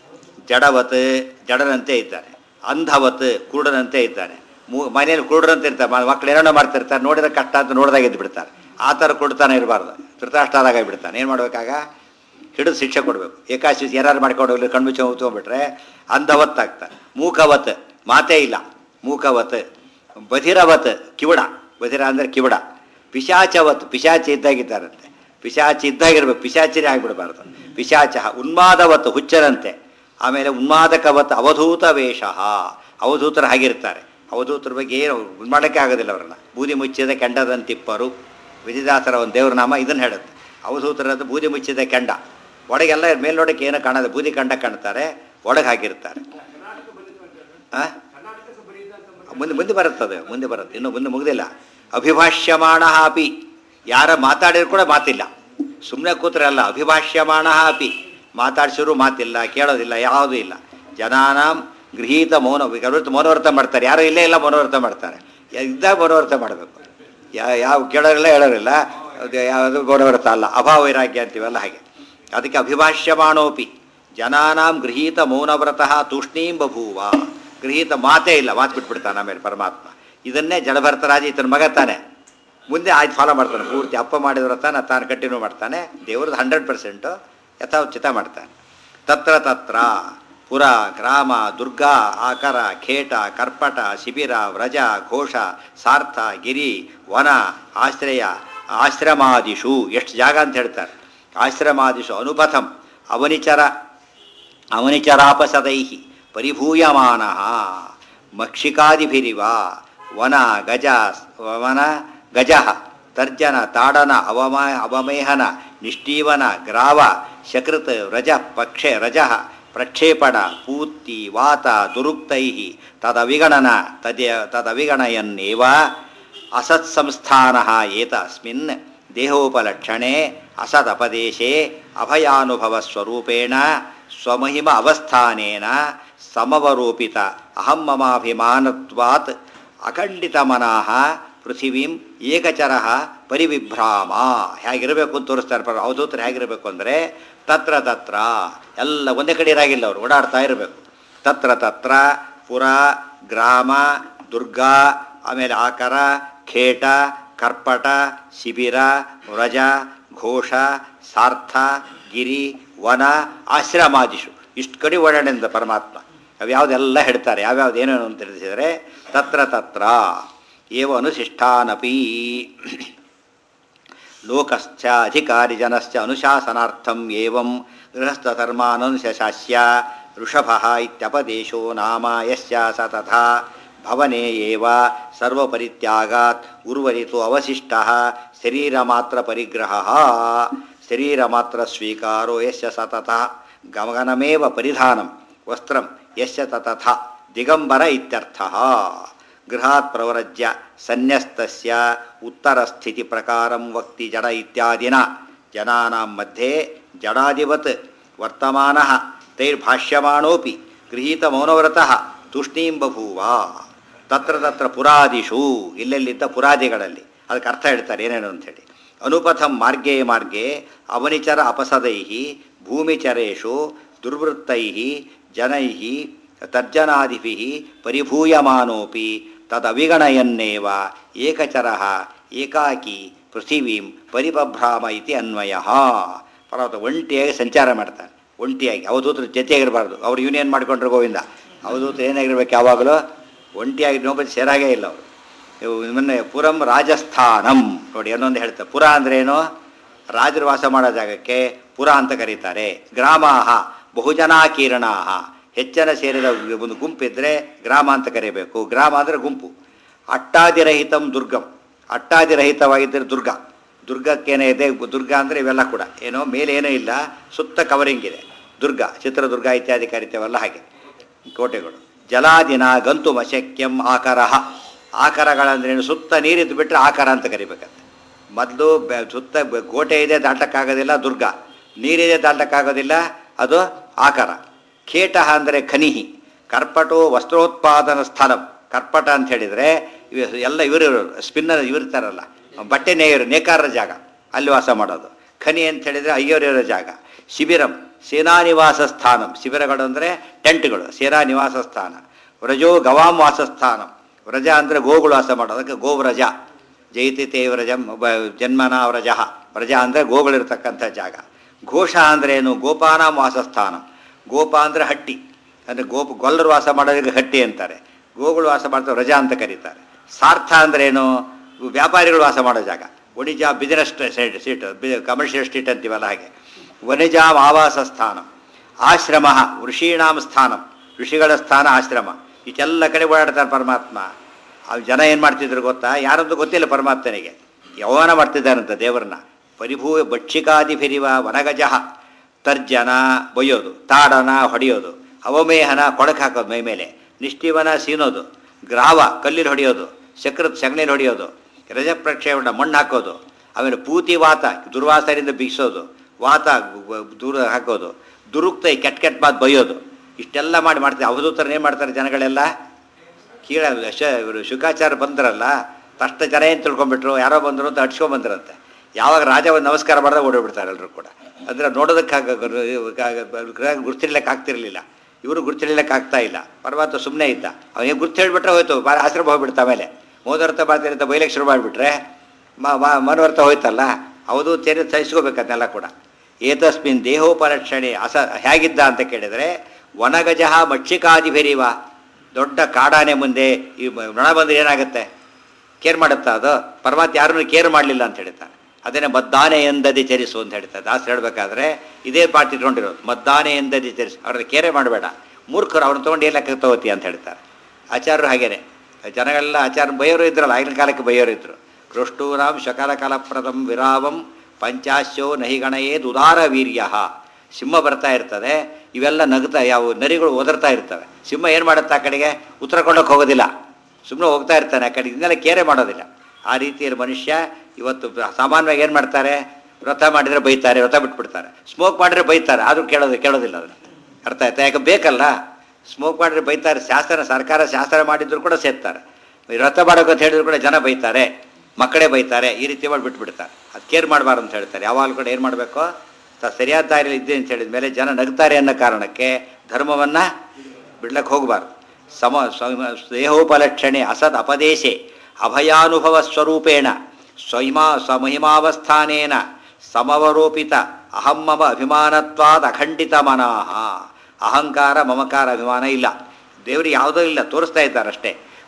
ಜಡವತ್ ಜಡನಂತೆ ಇದ್ದಾನೆ ಅಂಧವತ್ ಕುರುಡನಂತೆ ಇದ್ದಾನೆ ಮೂ ಮನೇಲಿ ಕುರುಡರಂತೆ ಇರ್ತಾರೆ ಮ- ಮಕ್ಳು ಏನೇನೋ ಮಾಡ್ತಿರ್ತಾರೆ ನೋಡಿದ್ರೆ ಕಷ್ಟ ಅಂತ ನೋಡಿದಾಗ ಎದ್ದು ಬಿಡ್ತಾರೆ ಆ ಥರ ಕುಡ್ತಾನೆ ಇರಬಾರ್ದು ಧೃತರಾಷ್ಟ್ರಾದಾಗ ಬಿಡ್ತಾನೆ ಏನು ಮಾಡ್ಬೇಕಾಗ ಹಿಡಿದು ಶಿಕ್ಷೆ ಕೊಡಬೇಕು ಏಕಾಶಿ ಯಾರು ಮಾಡ್ಕೊಂಡು ಹೋಗ್ಲಿ ಕಣ್ಮುಚ್ಚ ಕೂತ್ಕೊಂಡ್ಬಿಟ್ರೆ ಅಂಧವತ್ತಾಗ್ತಾನೆ ಮೂಕವತ್ ಮಾತೇ ಇಲ್ಲ ಮೂಕವತ್ ಬಧಿರವತ್ ಕಿವುಡ ಬಧಿರ ಅಂದರೆ ಕಿವುಡ ಪಿಶಾಚವತ್ ಪಿಶಾಚಿ ಇದ್ದಾಗಿದ್ದಾರಂತೆ ಪಿಶಾಚಿ ಇದ್ದಾಗಿರ್ಬೇಕು ಪಿಶಾಚಿನೇ ಆಗಿಬಿಡಬಾರ್ದು ಪಿಶಾಚ ಉನ್ಮಾದವತ್ ಹುಚ್ಚರಂತೆ ಆಮೇಲೆ ಉನ್ಮಾದಕವತ್ ಅವಧೂತ ವೇಷ ಅವಧೂತರು ಹಾಗಿರ್ತಾರೆ ಅವಧೂತರ ಬಗ್ಗೆ ಏನು ಇದು ಮಾಡೋಕ್ಕೆ ಆಗೋದಿಲ್ಲ ಅವರನ್ನ ಬೂದಿ ಮುಚ್ಚಿದ ಕೆಂಡದಂತಿಪ್ಪರು ವಿಜಯದಾಸರ ಒಂದು ದೇವ್ರ ನಾಮ ಇದನ್ನು ಹೇಳುತ್ತೆ ಅವಧೂತರದ್ದು ಬೂದಿ ಮುಚ್ಚಿದ ಕೆಂಡ ಒಳಗೆಲ್ಲ ಮೇಲ್ನೋಡಕ್ಕೆ ಏನು ಕಾಣೋದು ಬೂದಿ ಕಂಡ ಕಾಣ್ತಾರೆ ಒಳಗೆ ಹಾಕಿರ್ತಾರೆ ಆ? ಮುಂದೆ ಮುಂದೆ ಬರುತ್ತದೆ ಮುಂದೆ ಬರುತ್ತೆ ಇನ್ನು ಮುಂದೆ ಮುಗ್ದಿಲ್ಲ ಅಭಿಭಾಷ್ಯಮಾಣ ಅಪಿ ಯಾರ ಮಾತಾಡಿದ್ರು ಕೂಡ ಮಾತಿಲ್ಲ ಸುಮ್ಮನೆ ಕೂತ್ರೆ ಅಲ್ಲ ಅಭಿಭಾಷ್ಯಮಾಣ ಅಪಿ ಮಾತಾಡ್ಸಿದ್ರು ಮಾತಿಲ್ಲ ಕೇಳೋದಿಲ್ಲ ಯಾವುದೂ ಇಲ್ಲ ಜನಾನಾಂ ಗೃಹೀತ ಮೌನ ಕೆಲವರು ಮೌನವ್ರತ ಮಾಡ್ತಾರೆ ಯಾರು ಇಲ್ಲೇ ಇಲ್ಲ ಮೌನವ್ರತ ಮಾಡ್ತಾರೆ ಯಾ- ಇದ್ದಾಗ ಮೌನವ್ರತ ಮಾಡಬೇಕು ಯಾ- ಯಾವ ಕೇಳೋರಿಲ್ಲ ಹೇಳೋರಿಲ್ಲ ಅದು ಯಾವುದು ಮೌನವ್ರತ ಅಲ್ಲ ಅಭಾವ ವೈರಾಗ್ಯ ಅಂತೀವಲ್ಲ ಹಾಗೆ ಅದಕ್ಕೆ ಅಭಿಭಾಷ್ಯಮಾಣೋಪಿ ಜನಾನಾಂ ಗೃಹೀತ ಮೌನವ್ರತಃ ತೂಷ್ಣೀಂ ಬಭೂವ ಗೃಹೀತ ಮಾತೇ ಇಲ್ಲ ಮಾತು ಬಿಟ್ಬಿಡ್ತಾನೆ ಆಮೇಲೆ ಪರಮಾತ್ಮ ಇದನ್ನೇ ಜಡಭರ್ತರಾಜ ಈತನ ಮಗ ತಾನೆ ಮುಂದೆ ಆಯ್ತು ಫಾಲೋ ಮಾಡ್ತಾನೆ ಪೂರ್ತಿ ಅಪ್ಪ ಮಾಡಿದ ವ್ರತನ ತಾನು ಕಂಟಿನ್ಯೂ ಮಾಡ್ತಾನೆ ದೇವ್ರದ್ದು ಹಂಡ್ರೆಡ್ ಪರ್ಸೆಂಟು ಯಥಾಚಿತ ಮಾಡ್ತಾನೆ ತತ್ರ ತತ್ರ ಪುರ ಗ್ರಾಮ ದುರ್ಗಾ ಆಕರ ಖೇಟ ಕರ್ಪಟ ಶಿಬಿರ ವ್ರಜ ಘೋಷ ಸಾರ್ಥ ಗಿರಿ ವನ ಆಶ್ರಯ ಆಶ್ರಮಾದಿಷು ಎಷ್ಟು ಜಾಗ ಅಂತ ಹೇಳ್ತಾರೆ ಆಶ್ರಮಾದಿಷು ಅನುಪಥಂ ಅವನಿಚರ ಅವನಿಚರಾಪಸದೈ ಪರಿಭೂಯಮಾನ ಮಕ್ಷಿಕಾದಿಭಿರಿವ ವನ ಗಜ ವನ ಗಜ ತರ್ಜನ ತಾಡನ ಅವಮ ಅವಮೇಹನ ನಿಷ್ಠೀವನ ಗ್ರಾವ ಶಕೃತ್ ರಜ ಪಕ್ಷೆ ರಜ ಪ್ರಕ್ಷೇಪಣ ಪೂರ್ತಿ ವಾತ ದುರುಕ್ತೈ ತದವಿಗಣನ ತದ್ಯ ತದವಿಗಣಯನ್ನೇವ ಅಸತ್ಸಂಸ್ಥಾನ ಏತಸ್ಮಿನ್ ದೇಹೋಪಲಕ್ಷಣೆ ಅಸದಪದೇಶೆ ಅಭಯಾನುಭವ ಸ್ವರೂಪೇಣ ಸ್ವಮಹಿಮ ಅವಸ್ಥಾನೇನ ಸಮವರೂಪಿತ ಅಹಂ ಮಮಾಭಿಮಾನತ್ವಾತ್ ಅಖಂಡಿತ ಮನಃ ಪೃಥಿವೀಂ ಏಕಚರ ಪರಿವಿಭ್ರಾಮ ಹೇಗಿರಬೇಕು ಅಂತ ತೋರಿಸ್ತಾರೆ ಪರ ಅವಧೂತರು ಹೇಗಿರಬೇಕು ಅಂದರೆ ತತ್ರ ತತ್ರ ಎಲ್ಲ ಒಂದೇ ಕಡೆ ಇರಾಗಿಲ್ಲ ಅವರು ಓಡಾಡ್ತಾ ಇರಬೇಕು ತತ್ರ ತತ್ರ ಪುರ ಗ್ರಾಮ ದುರ್ಗಾ ಆಮೇಲೆ ಆಕರ ಖೇಟ ಕರ್ಪಟ ಶಿಬಿರ ವ್ರಜ ಘೋಷ ಸಾರ್ಥ ಗಿರಿ ವನ ಆಶ್ರಮಾದಿಷು ಇಷ್ಟು ಕಡೆ ಓಡಾಡಿದ ಪರಮಾತ್ಮ ಅವ್ಯಾವುದೆಲ್ಲ ಹೇಳ್ತಾರೆ ಯಾವ್ಯಾವ್ದು ಏನೇನು ಅಂತ ತಿಳಿಸಿದರೆ ತತ್ರ ತತ್ರ ಏವ ಅನುಶಿಷ್ಟಾನಪಿ ಲೋಕಶ್ಚ ಅಧಿಕಾರಿಜನಶ್ಚ ಅನುಶಾಸನಾರ್ಥಂ ಏವಂ ಗೃಹಸ್ಥಧರ್ಮಾನನುಶಾಸ್ಯ ಋಷಭಃ ಇತ್ಯಪದೇಶೋ ನಾಮ ಯಸ್ಯ ಸ ತಥಾ ಭವನೆ ಏವ ಸರ್ವಪರಿತ್ಯಾಗಾತ್ ಉರ್ವರಿತು ಅವಶಿಷ್ಟಃ ಶರೀರಮಾತ್ರ ಪರಿಗ್ರಹಃ ಶರೀರಮಾತ್ರ ಸ್ವೀಕಾರೋ ಯಸ್ಯ ಸತತಃ ಗಮನಮೇವ ಪರಿಧಾನಂ ವಸ್ತ್ರಂ ಯಸ್ಯ ತತಥ ದಿಗಂಬರ ಇತ್ಯರ್ಥಃ ಗೃಹಾತ್ ಪ್ರವರಜ್ಯ ಸನ್ಯಸ್ತಸ್ಯ ಉತ್ತರಸ್ಥಿತಿ ಪ್ರಕಾರಂ ವಕ್ತಿ ಜಡ ಇತ್ಯಾದಿನ ಜನಾನಾಂ ಮಧ್ಯೆ ಜಡಾದಿವತ್ ವರ್ತಮಾನಃ ತೈರ್ಭಾಷ್ಯಮಾಣೋಪಿ ಗೃಹೀತ ಮೌನವ್ರತಃ ತೂಷ್ಣೀಂ ಬಭೂವ ತತ್ರ ತತ್ರ ಪುರಾದಿಷು ಇಲ್ಲೆಲ್ಲಿದ್ದ ಪುರಾದಿಗಳಲ್ಲಿ ಅದಕ್ಕೆ ಅರ್ಥ ಹೇಳ್ತಾರೆ ಏನೇನು ಅಂಥೇಳಿ ಅನುಪಥಂ ಮಾರ್ಗೇ ಮಾರ್ಗೇ ಅವನಿಚರ ಅಪಸದೈ ಭೂಮಿಚರೇಷು ದುರ್ವೃತ್ತೈ ಜನೈ ತರ್ಜನಾದಿಭಿ ಪರಿಭೂಯಮಾನೋಪಿ ತದವಿಗಣಯನ್ನೇವ ಏಕಚರ ಏಕಾಕಿ ಪೃಥಿವೀಂ ಪರಿಬಭ್ರಾಮ ಇತಿ ಅನ್ವಯ ಪರ್ವತ ಒಂಟಿಯಾಗಿ ಸಂಚಾರ ಮಾಡ್ತಾನೆ ಒಂಟಿಯಾಗಿ ಅವಧೂತರ ಜೊತೆಯಾಗಿರಬಾರ್ದು ಅವ್ರು ಯೂನಿಯನ್ ಮಾಡ್ಕೊಂಡ್ರು ಗೋವಿಂದ ಅವಧೂತರು ಏನಾಗಿರ್ಬೇಕು ಯಾವಾಗಲೂ ಒಂಟಿಯಾಗಿ ಇನ್ನೊಬ್ಬರು ಸೇರಾಗೇ ಇಲ್ಲ ಅವರು ಇವು ಮೊನ್ನೆ ಪುರಂ ರಾಜಸ್ಥಾನಂ ನೋಡಿ ಇನ್ನೊಂದು ಹೇಳ್ತಾರೆ ಪುರ ಅಂದ್ರೇನು ರಾಜರು ವಾಸ ಮಾಡೋ ಜಾಗಕ್ಕೆ ಪುರ ಅಂತ ಕರೀತಾರೆ ಗ್ರಾಮಾಹ ಬಹುಜನಾಕೀರ್ಣಾಹ ಹೆಚ್ಚನ ಸೇರಿದ ಒಂದು ಗುಂಪಿದ್ರೆ ಗ್ರಾಮ ಅಂತ ಕರೀಬೇಕು ಗ್ರಾಮ ಅಂದರೆ ಗುಂಪು ಅಟ್ಟಾದಿರಹಿತಂ ದುರ್ಗಂ ಅಟ್ಟಾದಿರಹಿತವಾಗಿದ್ದರೆ ದುರ್ಗ ದುರ್ಗಕ್ಕೇನೇ ಇದೆ ದುರ್ಗ ಅಂದರೆ ಇವೆಲ್ಲ ಕೂಡ ಏನೋ ಮೇಲೆ ಏನೂ ಇಲ್ಲ ಸುತ್ತ ಕವರಿಂಗ್ ಇದೆ ದುರ್ಗ ಚಿತ್ರದುರ್ಗ ಇತ್ಯಾದಿ ಕರಿತೇವಲ್ಲ ಹಾಗೆ ಕೋಟೆಗಳು ಜಲಾದಿನ ಗಂತು ಮಶಕ್ಯಂ ಆಕರ ಆಕರಗಳಂದ್ರೇನು ಸುತ್ತ ನೀರಿದ್ದು ಬಿಟ್ಟರೆ ಆಕಾರ ಅಂತ ಕರಿಬೇಕಂತೆ ಮೊದಲು ಬೆ- ಸುತ್ತ ಬೆ- ಕೋಟೆ ಇದೆ ದಾಟಕ್ಕಾಗೋದಿಲ್ಲ ದುರ್ಗ ನೀರಿದೆ ದಾಟಕ್ಕಾಗೋದಿಲ್ಲ ಅದು ಆಕಾರ ಖೇಟ ಅಂದರೆ ಖನಿಹಿ ಕರ್ಪಟೋ ವಸ್ತ್ರೋತ್ಪಾದನ ಸ್ಥಳಂ ಕರ್ಪಟ ಅಂತ ಹೇಳಿದರೆ ಇವ ಎಲ್ಲ ಇವರು ಸ್ಪಿನ್ನರ್ ಇವಿರ್ತಾರಲ್ಲ ಬಟ್ಟೆ ನೇಯರು ನೇಕಾರರ ಜಾಗ ಅಲ್ಲಿ ವಾಸ ಮಾಡೋದು ಖನಿ ಅಂತ ಹೇಳಿದರೆ ಅಯ್ಯೋರಿರೋ ಜಾಗ ಶಿಬಿರಂ ಸೇನಾ ನಿವಾಸ ಸ್ಥಾನಂ ಶಿಬಿರಗಳು ಅಂದರೆ ಟೆಂಟ್ಗಳು ಸೇನಾ ನಿವಾಸ ಸ್ಥಾನ ವ್ರಜೋ ಗವಾಂ ವಾಸಸ್ಥಾನಂ ವ್ರಜ ಅಂದರೆ ಗೋಗಳು ವಾಸ ಮಾಡೋದು ಅದಕ್ಕೆ ಗೋವ್ರಜ ಜೈತಿ ತೇ ವ್ರಜಂ ಬ- ಜನ್ಮನ ವ್ರಜ ವ್ರಜ ಅಂದರೆ ಗೋಗಳಿರ್ತಕ್ಕಂಥ ಜಾಗ ಘೋಷ ಅಂದ್ರೆ ಏನು ಗೋಪಾನಾಂ ವಾಸಸ್ಥಾನ ಗೋಪ ಅಂದರೆ ಹಟ್ಟಿ ಅಂದರೆ ಗೋಪ ಗೊಲ್ಲರು ವಾಸ ಮಾಡೋದಕ್ಕೆ ಹಟ್ಟಿ ಅಂತಾರೆ ಗೋಗಳು ವಾಸ ಮಾಡ್ತಾರೆ ರಜಾ ಅಂತ ಕರೀತಾರೆ ಸಾರ್ಥ ಅಂದ್ರೆ ಏನು ವ್ಯಾಪಾರಿಗಳು ವಾಸ ಮಾಡೋ ಜಾಗ ಒಡಿಜಾ business side seat commercial street ಅಂತೀವಲ್ಲ ಹಾಗೆ ವನಿಜಾಂ ಆವಾಸ ಸ್ಥಾನ ಆಶ್ರಮ ಋಷೀಣಾಂ ಸ್ಥಾನಂ ಋಷಿಗಳ ಸ್ಥಾನ ಆಶ್ರಮ ಇಷ್ಟೆಲ್ಲ ಕಡೆ ಓಡಾಡ್ತಾರೆ ಪರಮಾತ್ಮ ಆ ಜನ ಏನು ಮಾಡ್ತಿದ್ರು ಗೊತ್ತಾ ಯಾರಂತೂ ಗೊತ್ತಿಲ್ಲ ಪರಮಾತ್ಮನಿಗೆ ಯೌವನ ಮಾಡ್ತಿದ್ದಾರಂತ ದೇವರನ್ನ ಪರಿಭೂ ಭಕ್ಷಿಕಾದಿಭಿರಿವ ವನಗಜಃ ತರ್ಜನ ಬೈಯೋದು ತಾಡನ ಹೊಡೆಯೋದು ಅವಮೇಹನ ಕೊಳಕು ಹಾಕೋದು ಮೈ ಮೇಲೆ ನಿಷ್ಠಿವನ ಸೀನೋದು ಗ್ರಾವ ಕಲ್ಲಿಲ್ ಹೊಡೆಯೋದು ಸಕೃತ್ ಸಗಣಿಲಿ ಹೊಡೆಯೋದು ರಜಪ್ರಕ್ಷೇಪಣ ಮಣ್ಣು ಹಾಕೋದು ಆಮೇಲೆ ಪೂತಿ ವಾತ ದುರ್ವಾಸರಿಂದ ಬಿಗಿಸೋದು ವಾತ ಗ- ದೂರ ಹಾಕೋದು ದುರುಕ್ತ ಕೆಟ್ಟ ಕೆಟ್ಟ ಮಾತು ಬೈಯೋದು ಇಷ್ಟೆಲ್ಲ ಮಾಡಿ ಮಾಡ್ತಾರೆ ಅವಧೂತರನ್ನ ಏನು ಮಾಡ್ತಾರೆ ಜನಗಳೆಲ್ಲ ಕೀಳ ಶ ಇವರು ಶುಕಾಚಾರ ಬಂದ್ರಲ್ಲ ತಷ್ಟ ಜನ ಏನು ತಿಳ್ಕೊಂಡ್ಬಿಟ್ರು ಯಾರೋ ಬಂದರು ಅಂತ ಅಡ್ಸ್ಕೊಂಬಂದ್ರಂತೆ ಯಾವಾಗ ರಾಜ ಒಂದು ನಮಸ್ಕಾರ ಮಾಡಿದ್ರೆ ಓಡೋಗ್ಬಿಡ್ತಾರೆ ಎಲ್ಲರೂ ಕೂಡ ಅಂದರೆ ನೋಡೋದಕ್ಕಾಗ ಗುರ್ತಿರ್ಲಿಕ್ಕೆ ಆಗ್ತಿರ್ಲಿಲ್ಲ ಇವರು ಗುರ್ತಿರ್ಲಿಕ್ಕೆ ಆಗ್ತಾ ಇಲ್ಲ ಪರಮಾತ್ಮ ಸುಮ್ಮನೆ ಇದ್ದ ಅವನಿಗೆ ಗುರ್ತು ಹೇಳಿಬಿಟ್ರೆ ಹೋಯ್ತು ಬಾ ಆಶ್ರಮ ಹೋಗ್ಬಿಡ್ತಾ ಆಮೇಲೆ ಮೋದರ್ಥ ಬಾತಿರ ಅಂತ ಬೈಲಕ್ಕೆ ಶುರು ಮಾಡಿಬಿಟ್ರೆ ಮನವರ್ತ ಹೋಯ್ತಲ್ಲ ಹೌದು ತೆರೆ ಸಹಿಸ್ಕೋಬೇಕನ್ನೆಲ್ಲ ಕೂಡ ಏತಸ್ಮಿನ್ ದೇಹೋಪರಕ್ಷಣೆ ಅಸ ಹೇಗಿದ್ದ ಅಂತ ಕೇಳಿದರೆ ವನಗಜಃ ಮಕ್ಷಿಕಾದಿಭಿರಿವ ದೊಡ್ಡ ಕಾಡಾನೆ ಮುಂದೆ ಈ ನೊಣ ಬಂದರೆ ಏನಾಗುತ್ತೆ ಕೇರ್ ಮಾಡುತ್ತಾ ಅದು ಪರಮಾತ್ಮ ಯಾರನ್ನು ಕೇರ್ ಮಾಡಲಿಲ್ಲ ಅಂತ ಹೇಳ್ತಾರೆ ಅದನ್ನೇ ಮದ್ದಾನೆ ಎಂದದಿ ಚರಿಸು ಅಂತ ಹೇಳ್ತಾರೆ ದಾಸ ಹೇಳಬೇಕಾದ್ರೆ ಇದೇ ಪಾಠ ಇಟ್ಕೊಂಡಿರೋದು ಮದ್ದಾನೆ ಎಂದದಿ ಚರಿಸು ಅವ್ರನ್ನ ಕೇರೆ ಮಾಡಬೇಡ ಮೂರ್ಖರು ಅವ್ರನ್ನ ತೊಗೊಂಡು ಏನು ಲೆಕ್ಕ ತಗೋತಿ ಅಂತ ಹೇಳ್ತಾರೆ ಆಚಾರ್ಯರು ಹಾಗೇನೆ ಜನಗಳೆಲ್ಲ ಆಚಾರ್ಯ ಬೈಯೋರು ಇದ್ರಲ್ಲ ಆಗಿನ ಕಾಲಕ್ಕೆ ಬೈಯೋರು ಇದ್ರು ಕೃಷ್ಟೂರಾಮ್ ಶಕಲ ಕಲಪ್ರದಂ ವಿರಾವಂ ಪಂಚಾಶ್ಯೋ ನಹಿಗಣಯೇ ದುದಾರ ವೀರ್ಯ ಸಿಂಹ ಬರ್ತಾ ಇರ್ತದೆ ಇವೆಲ್ಲ ನಗ್ತಾ ಯಾವ ನರಿಗಳು ಒದರ್ತಾ ಇರ್ತವೆ ಸಿಂಹ ಏನು ಮಾಡುತ್ತೆ ಆ ಕಡೆಗೆ ಉತ್ತರ ಕೊಡೋಕೆ ಹೋಗೋದಿಲ್ಲ ಸುಮ್ಮನೆ ಹೋಗ್ತಾ ಇರ್ತಾನೆ ಆ ಕಡೆ ಇದನ್ನೆಲ್ಲ ಕೇರೆ ಮಾಡೋದಿಲ್ಲ ಆ ರೀತಿಯಲ್ಲಿ ಮನುಷ್ಯ ಇವತ್ತು ಸಾಮಾನ್ಯವಾಗಿ ಏನು ಮಾಡ್ತಾರೆ ವ್ರತ ಮಾಡಿದರೆ ಬೈತಾರೆ ವ್ರತ ಬಿಟ್ಬಿಡ್ತಾರೆ ಸ್ಮೋಕ್ ಮಾಡಿದ್ರೆ ಬೈತಾರೆ ಆದರೂ ಕೇಳೋದು ಕೇಳೋದಿಲ್ಲ ಅದನ್ನು ಅರ್ಥ ಆಯ್ತಾ ಯಾಕೆ ಬೇಕಲ್ಲ ಸ್ಮೋಕ್ ಮಾಡಿದ್ರೆ ಬೈತಾರೆ ಶಾಸ್ತ್ರ ಸರ್ಕಾರ ಶಾಸ್ತ್ರ ಮಾಡಿದ್ರು ಕೂಡ ಸೇರ್ತಾರೆ ವ್ರತ ಮಾಡೋಕೆ ಅಂತ ಹೇಳಿದ್ರು ಕೂಡ ಜನ ಬೈತಾರೆ ಮಕ್ಕಳೇ ಬೈತಾರೆ ಈ ರೀತಿ ಮಾಡಿ ಬಿಟ್ಬಿಡ್ತಾರೆ ಅದು ಕೇರ್ ಮಾಡಬಾರ್ದು ಅಂತ ಹೇಳ್ತಾರೆ ಯಾವಾಗಲೂ ಕೂಡ ಏನು ಮಾಡಬೇಕು ತ ಸರಿಯಾದ ದಾರಿಯಲ್ಲಿ ಇದ್ದೆ ಅಂತ ಹೇಳಿದ ಮೇಲೆ ಜನ ನಗ್ತಾರೆ ಅನ್ನೋ ಕಾರಣಕ್ಕೆ ಧರ್ಮವನ್ನು ಬಿಡ್ಲಕ್ಕೆ ಹೋಗಬಾರ್ದು ಸಮ ಸ್ವ- ದೇಹೋಪಲಕ್ಷಣೆ ಅಸದ್ ಅಪದೇಶೆ ಅಭಯಾನುಭವ ಸ್ವರೂಪೇಣ ಸ್ವಹಿಮಾ ಸ್ವಮಹಿಮಾವಸ್ಥಾನೇನ ಸಮವರೋಪಿತ ಅಹಂ ಮಮ ಅಭಿಮಾನತ್ವಾದ ಅಖಂಡಿತ ಮನಃ ಅಹಂಕಾರ ಮಮಕಾರ ಅಭಿಮಾನ ಇಲ್ಲ ದೇವರಿಗೆ ಯಾವುದೂ ಇಲ್ಲ ತೋರಿಸ್ತಾ ಇದ್ದಾರೆ ಅಷ್ಟೇ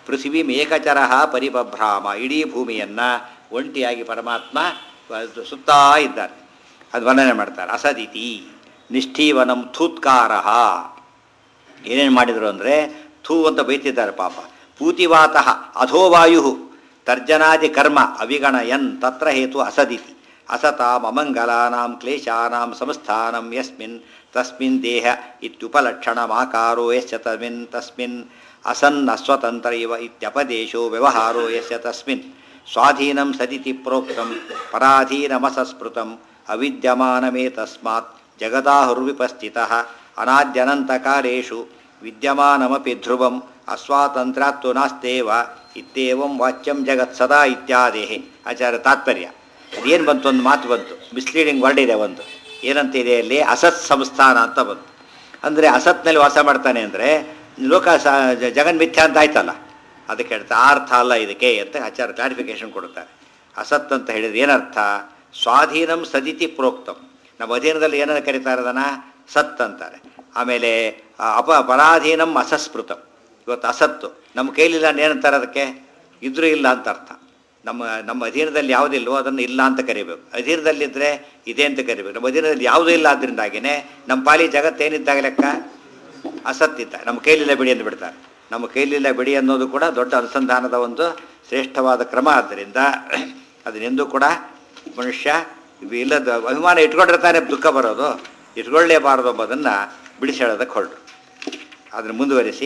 ಪೃಥ್ವಿ ಏಕಚರ ಪರಿಬಭ್ರಾಮ ಇಡೀ ಭೂಮಿಯನ್ನು ಒಂಟಿಯಾಗಿ ಪರಮಾತ್ಮ ಅದು ಸುತ್ತಾ ಇದ್ದಾರೆ ಅದು ವರ್ಣನೆ ಮಾಡ್ತಾರೆ ಅಸದಿತಿ ನಿಷ್ಠೀವನಂ ಥೂತ್ಕಾರ ಏನೇನು ಮಾಡಿದರು ಅಂದರೆ ಥೂ ಅಂತ ಬೈತಿದ್ದಾರೆ ಪಾಪ ಪೂತಿವಾತಃ ಅಧೋವಾಯು ತರ್ಜನಾದಿ ಕರ್ಮ ಅವಿಗಣಯನ್ ತತ್ರ ಹೇತು ಅಸದಿತಿ ಅಸತಾಂ ಅಮಂಗಲಾನಾಂ ಕ್ಲೇಶಾನಾಂ ಸಂಸ್ಥಾನಂ ಯಸ್ಮಿನ್ ತಸ್ಮಿನ್ ದೇಹ ಇತ್ಯುಪಲಕ್ಷಣಮಾಕಾರೋ ಯಶ್ಚ ತಸ್ಮಿನ್ ತಸ್ಮಿನ್ ಅಸನ್ ಅಸ್ವತಂತ್ರ ಇವ ಇತ್ಯಪದೇಶೋ ವ್ಯವಹಾರೋ ಯಶ್ಚ ತಸ್ಮಿನ್ ಸ್ವಾಧೀನಂ ಸದಿತಿ ಪ್ರೋಕ್ತಂ ಪರಾಧೀನಮಸಸ್ಮೃತಂ ಅವಿದ್ಯಮಾನಮೇತಸ್ಮಾತ್ ಜಗದಾಹುರ್ವಿಪಸ್ಥಿತಃ ಅನಾದ್ಯನಂತಕಾಲೇಷು ವಿದ್ಯಮಾನಮಪಿ ಧ್ರುವಂ ಅಸ್ವಾತಂತ್ರ್ಯಾತ್ತು ನಾಸ್ತೇವ ಇತ್ಯೇವಂ ವಾಚ್ಯಂ ಜಗತ್ ಸದಾ ಇತ್ಯಾದೇಹೆ ಆಚಾರ್ಯ ತಾತ್ಪರ್ಯ ಅದೇನು ಬಂತು ಒಂದು ಮಾತು ಬಂತು ಮಿಸ್ಲೀಡಿಂಗ್ ವರ್ಡ್ ಇದೆ ಒಂದು ಏನಂತಿದೆ ಅಲ್ಲಿ ಅಸತ್ ಸಂಸ್ಥಾನ ಅಂತ ಬಂತು ಅಂದರೆ ಅಸತ್ನಲ್ಲಿ ವಾಸ ಮಾಡ್ತಾನೆ ಅಂದರೆ ಲೋಕ ಸ ಜಗನ್ಮಿಥ್ಯ ಅಂತ ಆಯ್ತಲ್ಲ ಅದಕ್ಕೆ ಹೇಳ್ತಾ ಆ ಅರ್ಥ ಅಲ್ಲ ಇದಕ್ಕೆ ಅಂತ ಆಚಾರ್ಯ ಕ್ಲಾರಿಫಿಕೇಶನ್ ಕೊಡ್ತಾರೆ ಅಸತ್ ಅಂತ ಹೇಳಿದ್ರೆ ಏನರ್ಥ ಸ್ವಾಧೀನಂ ಸದಿತಿ ಪ್ರೋಕ್ತಂ ನಮ್ಮ ಅಧೀನದಲ್ಲಿ ಏನನ್ನು ಕರೀತಾರೆ ಅದನ್ನು ಸತ್ ಅಂತಾರೆ ಆಮೇಲೆ ಆ, ಅಪ ಪರಾಧೀನಂ ಅಸಸ್ಮೃತಂ ಇವತ್ತು ಅಸತ್ತು ನಮ್ಮ ಕೈಲಿಲ್ಲ ಏನಂತಾರೆ ಅದಕ್ಕೆ ಇದ್ರೂ ಇಲ್ಲ ಅಂತ ಅರ್ಥ ನಮ್ಮ ನಮ್ಮ ಅಧೀನದಲ್ಲಿ ಯಾವುದಿಲ್ವೋ ಅದನ್ನು ಇಲ್ಲ ಅಂತ ಕರಿಬೇಕು ಅಧೀನದಲ್ಲಿದ್ದರೆ ಇದೆ ಅಂತ ಕರಿಬೇಕು ನಮ್ಮ ಅಧೀನದಲ್ಲಿ ಯಾವುದೂ ಇಲ್ಲ ಆದ್ದರಿಂದಾಗಿನೇ ನಮ್ಮ ಪಾಲಿ ಜಗತ್ತೇನಿದ್ದಾಗ ಲೆಕ್ಕ ಅಸತ್ತಿದ್ದ ನಮ್ಮ ಕೈಲಿಲ್ಲ ಬಿಡಿ ಎಂದು ಬಿಡ್ತಾರೆ ನಮ್ಮ ಕೈಲಿಲ್ಲ ಬಿಡಿ ಅನ್ನೋದು ಕೂಡ ದೊಡ್ಡ ಅನುಸಂಧಾನದ ಒಂದು ಶ್ರೇಷ್ಠವಾದ ಕ್ರಮ ಆದ್ದರಿಂದ ಅದನ್ನೆಂದೂ ಕೂಡ ಮನುಷ್ಯ ಇವು ಇಲ್ಲದ ಅಭಿಮಾನ ಇಟ್ಕೊಂಡಿರ್ತಾನೆ ದುಃಖ ಬರೋದು ಇಟ್ಕೊಳ್ಳೇಬಾರದು ಎಂಬುದನ್ನು ಬಿಡಿಸಿ ಹೇಳೋದಕ್ಕೆ ಹೊರಟರು ಅದನ್ನು ಮುಂದುವರಿಸಿ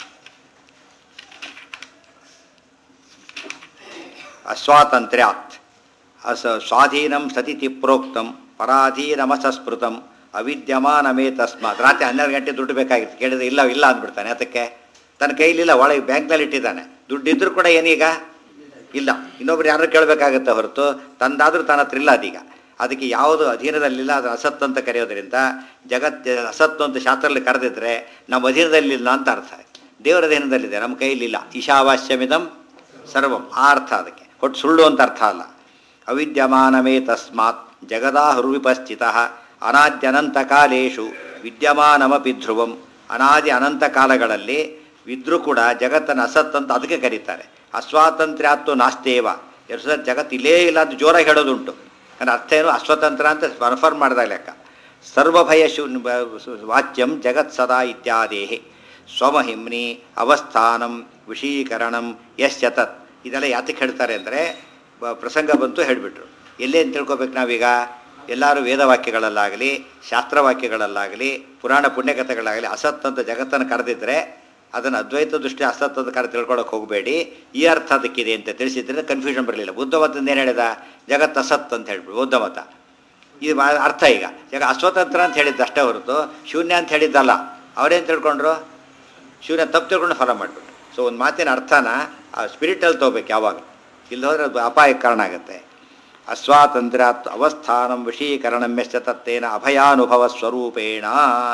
ಅಸ್ವಾತಂತ್ರ್ಯಾತ್ ಅಸ ಸ್ವಾಧೀನಂ ಸತಿತಿ ಪ್ರೋಕ್ತಂ ಪರಾಧೀನಮಸಸ್ಮೃತಂ ಅವಿದ್ಯಮಾನಮೇ ತಸ್ಮಾತ್ ರಾತ್ರಿ ಹನ್ನೆರಡು ಗಂಟೆ ದುಡ್ಡು ಬೇಕಾಗಿತ್ತು ಕೇಳಿದ್ರೆ ಇಲ್ಲ ಇಲ್ಲ ಅಂದ್ಬಿಡ್ತಾನೆ ಅದಕ್ಕೆ ತನ್ನ ಕೈಲಿಲ್ಲ ಒಳಗೆ ಬ್ಯಾಂಕ್ನಲ್ಲಿ ಇಟ್ಟಿದ್ದಾನೆ ದುಡ್ಡು ಇದ್ರೂ ಕೂಡ ಏನೀಗ ಇಲ್ಲ ಇನ್ನೊಬ್ರು ಯಾರು ಕೇಳಬೇಕಾಗತ್ತೆ ಹೊರತು ತಂದಾದರೂ ತನ್ನ ಹತ್ರ ಇಲ್ಲ ಅದೀಗ ಅದಕ್ಕೆ ಯಾವುದು ಅಧೀನದಲ್ಲಿಲ್ಲ ಅದು ಅಸತ್ ಅಂತ ಕರೆಯೋದ್ರಿಂದ ಜಗತ್ ಅಸತ್ತು ಅಂತ ಶಾಸ್ತ್ರದಲ್ಲಿ ಕರೆದಿದ್ರೆ ನಮ್ಮ ಅಧೀನದಲ್ಲಿಲ್ಲ ಅಂತ ಅರ್ಥ ದೇವರ ಅಧೀನದಲ್ಲಿದೆ ನಮ್ಮ ಕೈಲಿಲ್ಲ ಈಶಾವಾಸ್ಯಮಿದಂ ಸರ್ವಂ ಆ ಅರ್ಥ ಅದಕ್ಕೆ ಒಟ್ಟು ಸುಳ್ಳು ಅಂತ ಅರ್ಥ ಅಲ್ಲ ಅವಿದ್ಯಮಾನಮೇ ತಸ್ಮಾತ್ ಜಗದಾಹುರ್ವಿಪಸ್ಥಿತ ಅನಾದ್ಯನಂತ ಕಾಲೇಶು ವಿದ್ಯಮಾನಮಪಿ ಧ್ರುವಂ ಅನಾದಿ ಅನಂತ ಕಾಲಗಳಲ್ಲಿ ಇದ್ರೂ ಕೂಡ ಜಗತ್ತನ್ನು ಅಸತ್ ಅಂತ ಅದಕ್ಕೆ ಕರೀತಾರೆ ಅಸ್ವಾತಂತ್ರ್ಯಾತ್ತು ನಾಸ್ತೇವ ಎರಡು ಸಲ ಜಗತ್ತು ಇಲ್ಲೇ ಇಲ್ಲ ಅಂತ ಜೋರಾಗಿ ಹೇಳೋದುಂಟು ಅಂದರೆ ಅರ್ಥ ಏನು ಅಸ್ವತಂತ್ರ ಅಂತ ಕನ್ಫರ್ಮ್ ಮಾಡಿದಾಗ ಲೆಕ್ಕ ಸರ್ವಭಯ ಶೂ ವಾಚ್ಯಂ ಜಗತ್ ಸದಾ ಇತ್ಯಾದೇಹಿ ಸ್ವಮಹಿಮ್ನಿ ಅವಸ್ಥಾನಂ ವಿಷೀಕರಣಂ ಯಶ್ಚ ತತ್ ಇದೆಲ್ಲ ಯಾತಕ್ಕೆ ಹೇಳ್ತಾರೆ ಅಂದರೆ ಪ್ರಸಂಗ ಬಂತು ಹೇಳಿಬಿಟ್ರು ಎಲ್ಲೇ ಅಂತ ತಿಳ್ಕೊಬೇಕು ನಾವೀಗ ಎಲ್ಲರೂ ವೇದವಾಕ್ಯಗಳಲ್ಲಾಗಲಿ ಶಾಸ್ತ್ರವಾಕ್ಯಗಳಲ್ಲಾಗಲಿ ಪುರಾಣ ಪುಣ್ಯಕಥೆಗಳಾಗಲಿ ಅಸತ್ ಅಂತ ಜಗತ್ತನ್ನು ಕರೆದಿದ್ರೆ ಅದನ್ನು ಅದ್ವೈತ ದೃಷ್ಟಿ ಅಸತ್ ಅಂತ ಕರೆ ತಿಳ್ಕೊಳಕ್ಕೆ ಹೋಗಬೇಡಿ ಈ ಅರ್ಥ ಅದಕ್ಕಿದೆ ಅಂತ ತಿಳಿಸಿದ್ರೆ ಕನ್ಫ್ಯೂಷನ್ ಬರಲಿಲ್ಲ ಬುದ್ಧ ಮತದಿಂದ ಏನು ಹೇಳಿದ ಜಗತ್ ಅಸತ್ ಅಂತ ಹೇಳ್ಬಿಟ್ಟು ಬೌದ್ಧ ಮತ ಇದು ಬಾ- ಅರ್ಥ ಈಗ ಈಗ ಅಸ್ವತಂತ್ರ ಅಂತ ಹೇಳಿದ್ದು ಅಷ್ಟೇ ಹೊರತು ಶೂನ್ಯ ಅಂತ ಹೇಳಿದ್ದಲ್ಲ ಅವರೇನು ತಿಳ್ಕೊಂಡ್ರು ಶೂನ್ಯ ತಪ್ಪು ತಿಳ್ಕೊಂಡು ಫಾಲೋ ಮಾಡಿಬಿಟ್ರು ಸೊ ಒಂದು ಮಾತಿನ ಅರ್ಥನ ಆ ಸ್ಪಿರಿಟಲ್ಲಿ ತೊಗೋಬೇಕು ಯಾವಾಗ ಇಲ್ಲಿ ಹೋದರೆ ಅದು ಅಪಾಯಕ್ಕೆ ಕಾರಣ ಆಗುತ್ತೆ ಅಸ್ವಾತಂತ್ರ್ಯಾತ್ ಅವಸ್ಥಾನಂ ವಿಷೀಕರಣಂ ಯಶ್ಚ ತತ್ತೇನ ಅಭಯಾನುಭವ ಸ್ವರೂಪೇಣ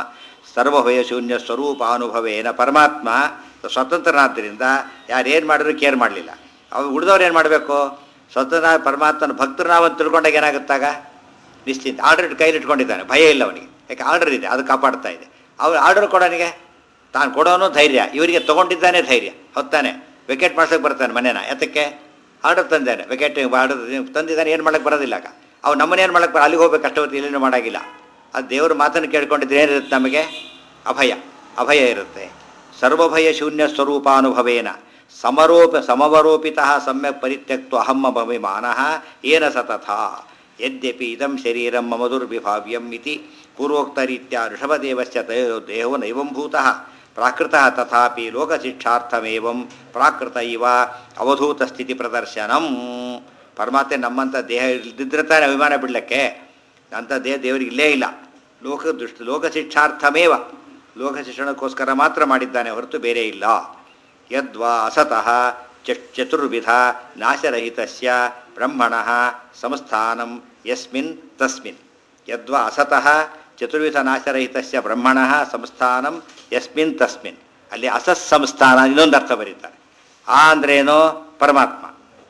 ಸರ್ವಭಯ ಶೂನ್ಯ ಸ್ವರೂಪಾನುಭವೇನ ಪರಮಾತ್ಮ ಸ್ವತಂತ್ರನಾದ್ದರಿಂದ ಯಾರೇನು ಮಾಡಿದ್ರು ಕೇರ್ ಮಾಡಲಿಲ್ಲ ಅವು ಉಳಿದವ್ರು ಏನು ಮಾಡಬೇಕು ಸ್ವತಂತ್ರ ಪರಮಾತ್ಮನ ಭಕ್ತರು ನಾವಂತ ತಿಳ್ಕೊಂಡಾಗ ಏನಾಗುತ್ತಾಗ ನಿಶ್ಚಿಂತ ಆರ್ಡರ್ ಕೈಲಿ ಇಟ್ಕೊಂಡಿದ್ದಾನೆ ಭಯ ಇಲ್ಲ ಅವನಿಗೆ ಯಾಕೆ ಆರ್ಡರ್ ಇದೆ ಅದು ಕಾಪಾಡ್ತಾ ಇದೆ ಅವ್ರು ಆರ್ಡರ್ ಕೊಡೋನಿಗೆ ತಾನು ಕೊಡೋನು ಧೈರ್ಯ ಇವರಿಗೆ ತೊಗೊಂಡಿದ್ದಾನೆ ಧೈರ್ಯ ಹೊತ್ತಾನೆ ವೆಕೆಟ್ ಮಾಡ್ಸೋಕೆ ಬರ್ತಾನೆ ಮನೇನ ಎತ್ತಕ್ಕೆ ಆರ್ಡರ್ ತಂದಾನೆ ವೆಕೆಟ್ ಆರ್ಡರ್ ತಂದಿದ್ದಾನೆ ಏನು ಮಾಡಕ್ಕೆ ಬರೋದಿಲ್ಲ ಆಗ ಅವ್ನು ನಮ್ಮನ್ನ ಏನು ಮಾಡಕ್ಕೆ ಬರ ಅಲ್ಲಿಗೆ ಹೋಗ್ಬೇಕು ಅಷ್ಟೊತ್ತು ಇಲ್ಲೇನು ಮಾಡೋಂಗಿಲ್ಲ ಅದು ದೇವ್ರ ಮಾತನ್ನು ಕೇಳ್ಕೊಂಡಿದ್ರೆ ಏನಿರುತ್ತೆ ನಮಗೆ ಅಭಯ ಅಭಯ ಇರುತ್ತೆ ಸರ್ವಭಯ ಶೂನ್ಯ ಸ್ವರೂಪಾನುಭವೇನ ಸಮರೋಪ ಸಮವರೋಪಿತ ಸಮ್ಯಕ್ ಪರಿತ್ಯಕ್ತು ಅಹಮ್ಮ ಭವಿಮಾನಃ ಏನ ಸತಥ ಯದ್ಯಪಿ ಇದಂ ಶರೀರಂ ಮಮ ದುರ್ವಿಭಾವ್ಯಂ ಇತಿ ಪೂರ್ವೋಕ್ತರೀತ್ಯ ಋಷಭದೇವಸ್ಯ ತಯೋ ದೇಹೋ ನೈವಂಭೂತಃ ಪ್ರಾಕೃತಃ ತಥಾಪಿ ಲೋಕಶಿಕ್ಷಾರ್ಥಮೇವಂ ಪ್ರಾಕೃತ ಇವ ಅವಧೂತ ಸ್ಥಿತಿ ಪ್ರದರ್ಶನಂ ಪರಮಾತ್ಮ ನಮ್ಮಂಥ ದೇಹ ಇಲ್ದಿದ್ರೆ ತಾನೇ ಅಭಿಮಾನ ಬಿಡಲಿಕ್ಕೆ ಅಂಥ ದೇಹ ದೇವರಿಗೆ ಇಲ್ಲೇ ಇಲ್ಲ ಲೋಕ ದೃಷ್ಟಿ ಲೋಕಶಿಕ್ಷಾರ್ಥಮೇವ ಲೋಕ ಶಿಕ್ಷಣಕ್ಕೋಸ್ಕರ ಮಾತ್ರ ಮಾಡಿದ್ದಾನೆ ಹೊರತು ಬೇರೆ ಇಲ್ಲ ಯದ್ವಾ ಅಸತಃ ಚ- ಚತುರ್ವಿಧ ನಾಶರಹಿತಸ್ಯ ಬ್ರಹ್ಮಣಃ ಸಂಸ್ಥಾನಂ ಯಸ್ಮಿನ್ ತಸ್ಮಿನ್ ಯದ್ವಾ ಅಸತಃ ಚತುರ್ವಿಧ ನಾಶರಹಿತಸ್ಯ ಬ್ರಹ್ಮಣಃ ಸಂಸ್ಥಾನಂ ಯಸ್ಮಿನ್ ತಸ್ಮಿನ್ ಅಲ್ಲಿ ಅಸತ್ ಸಂಸ್ಥಾನ ಇನ್ನೊಂದು ಅರ್ಥ ಬರೀತಾರೆ ಆ ಅಂದ್ರೇನು ಪರಮಾತ್ಮ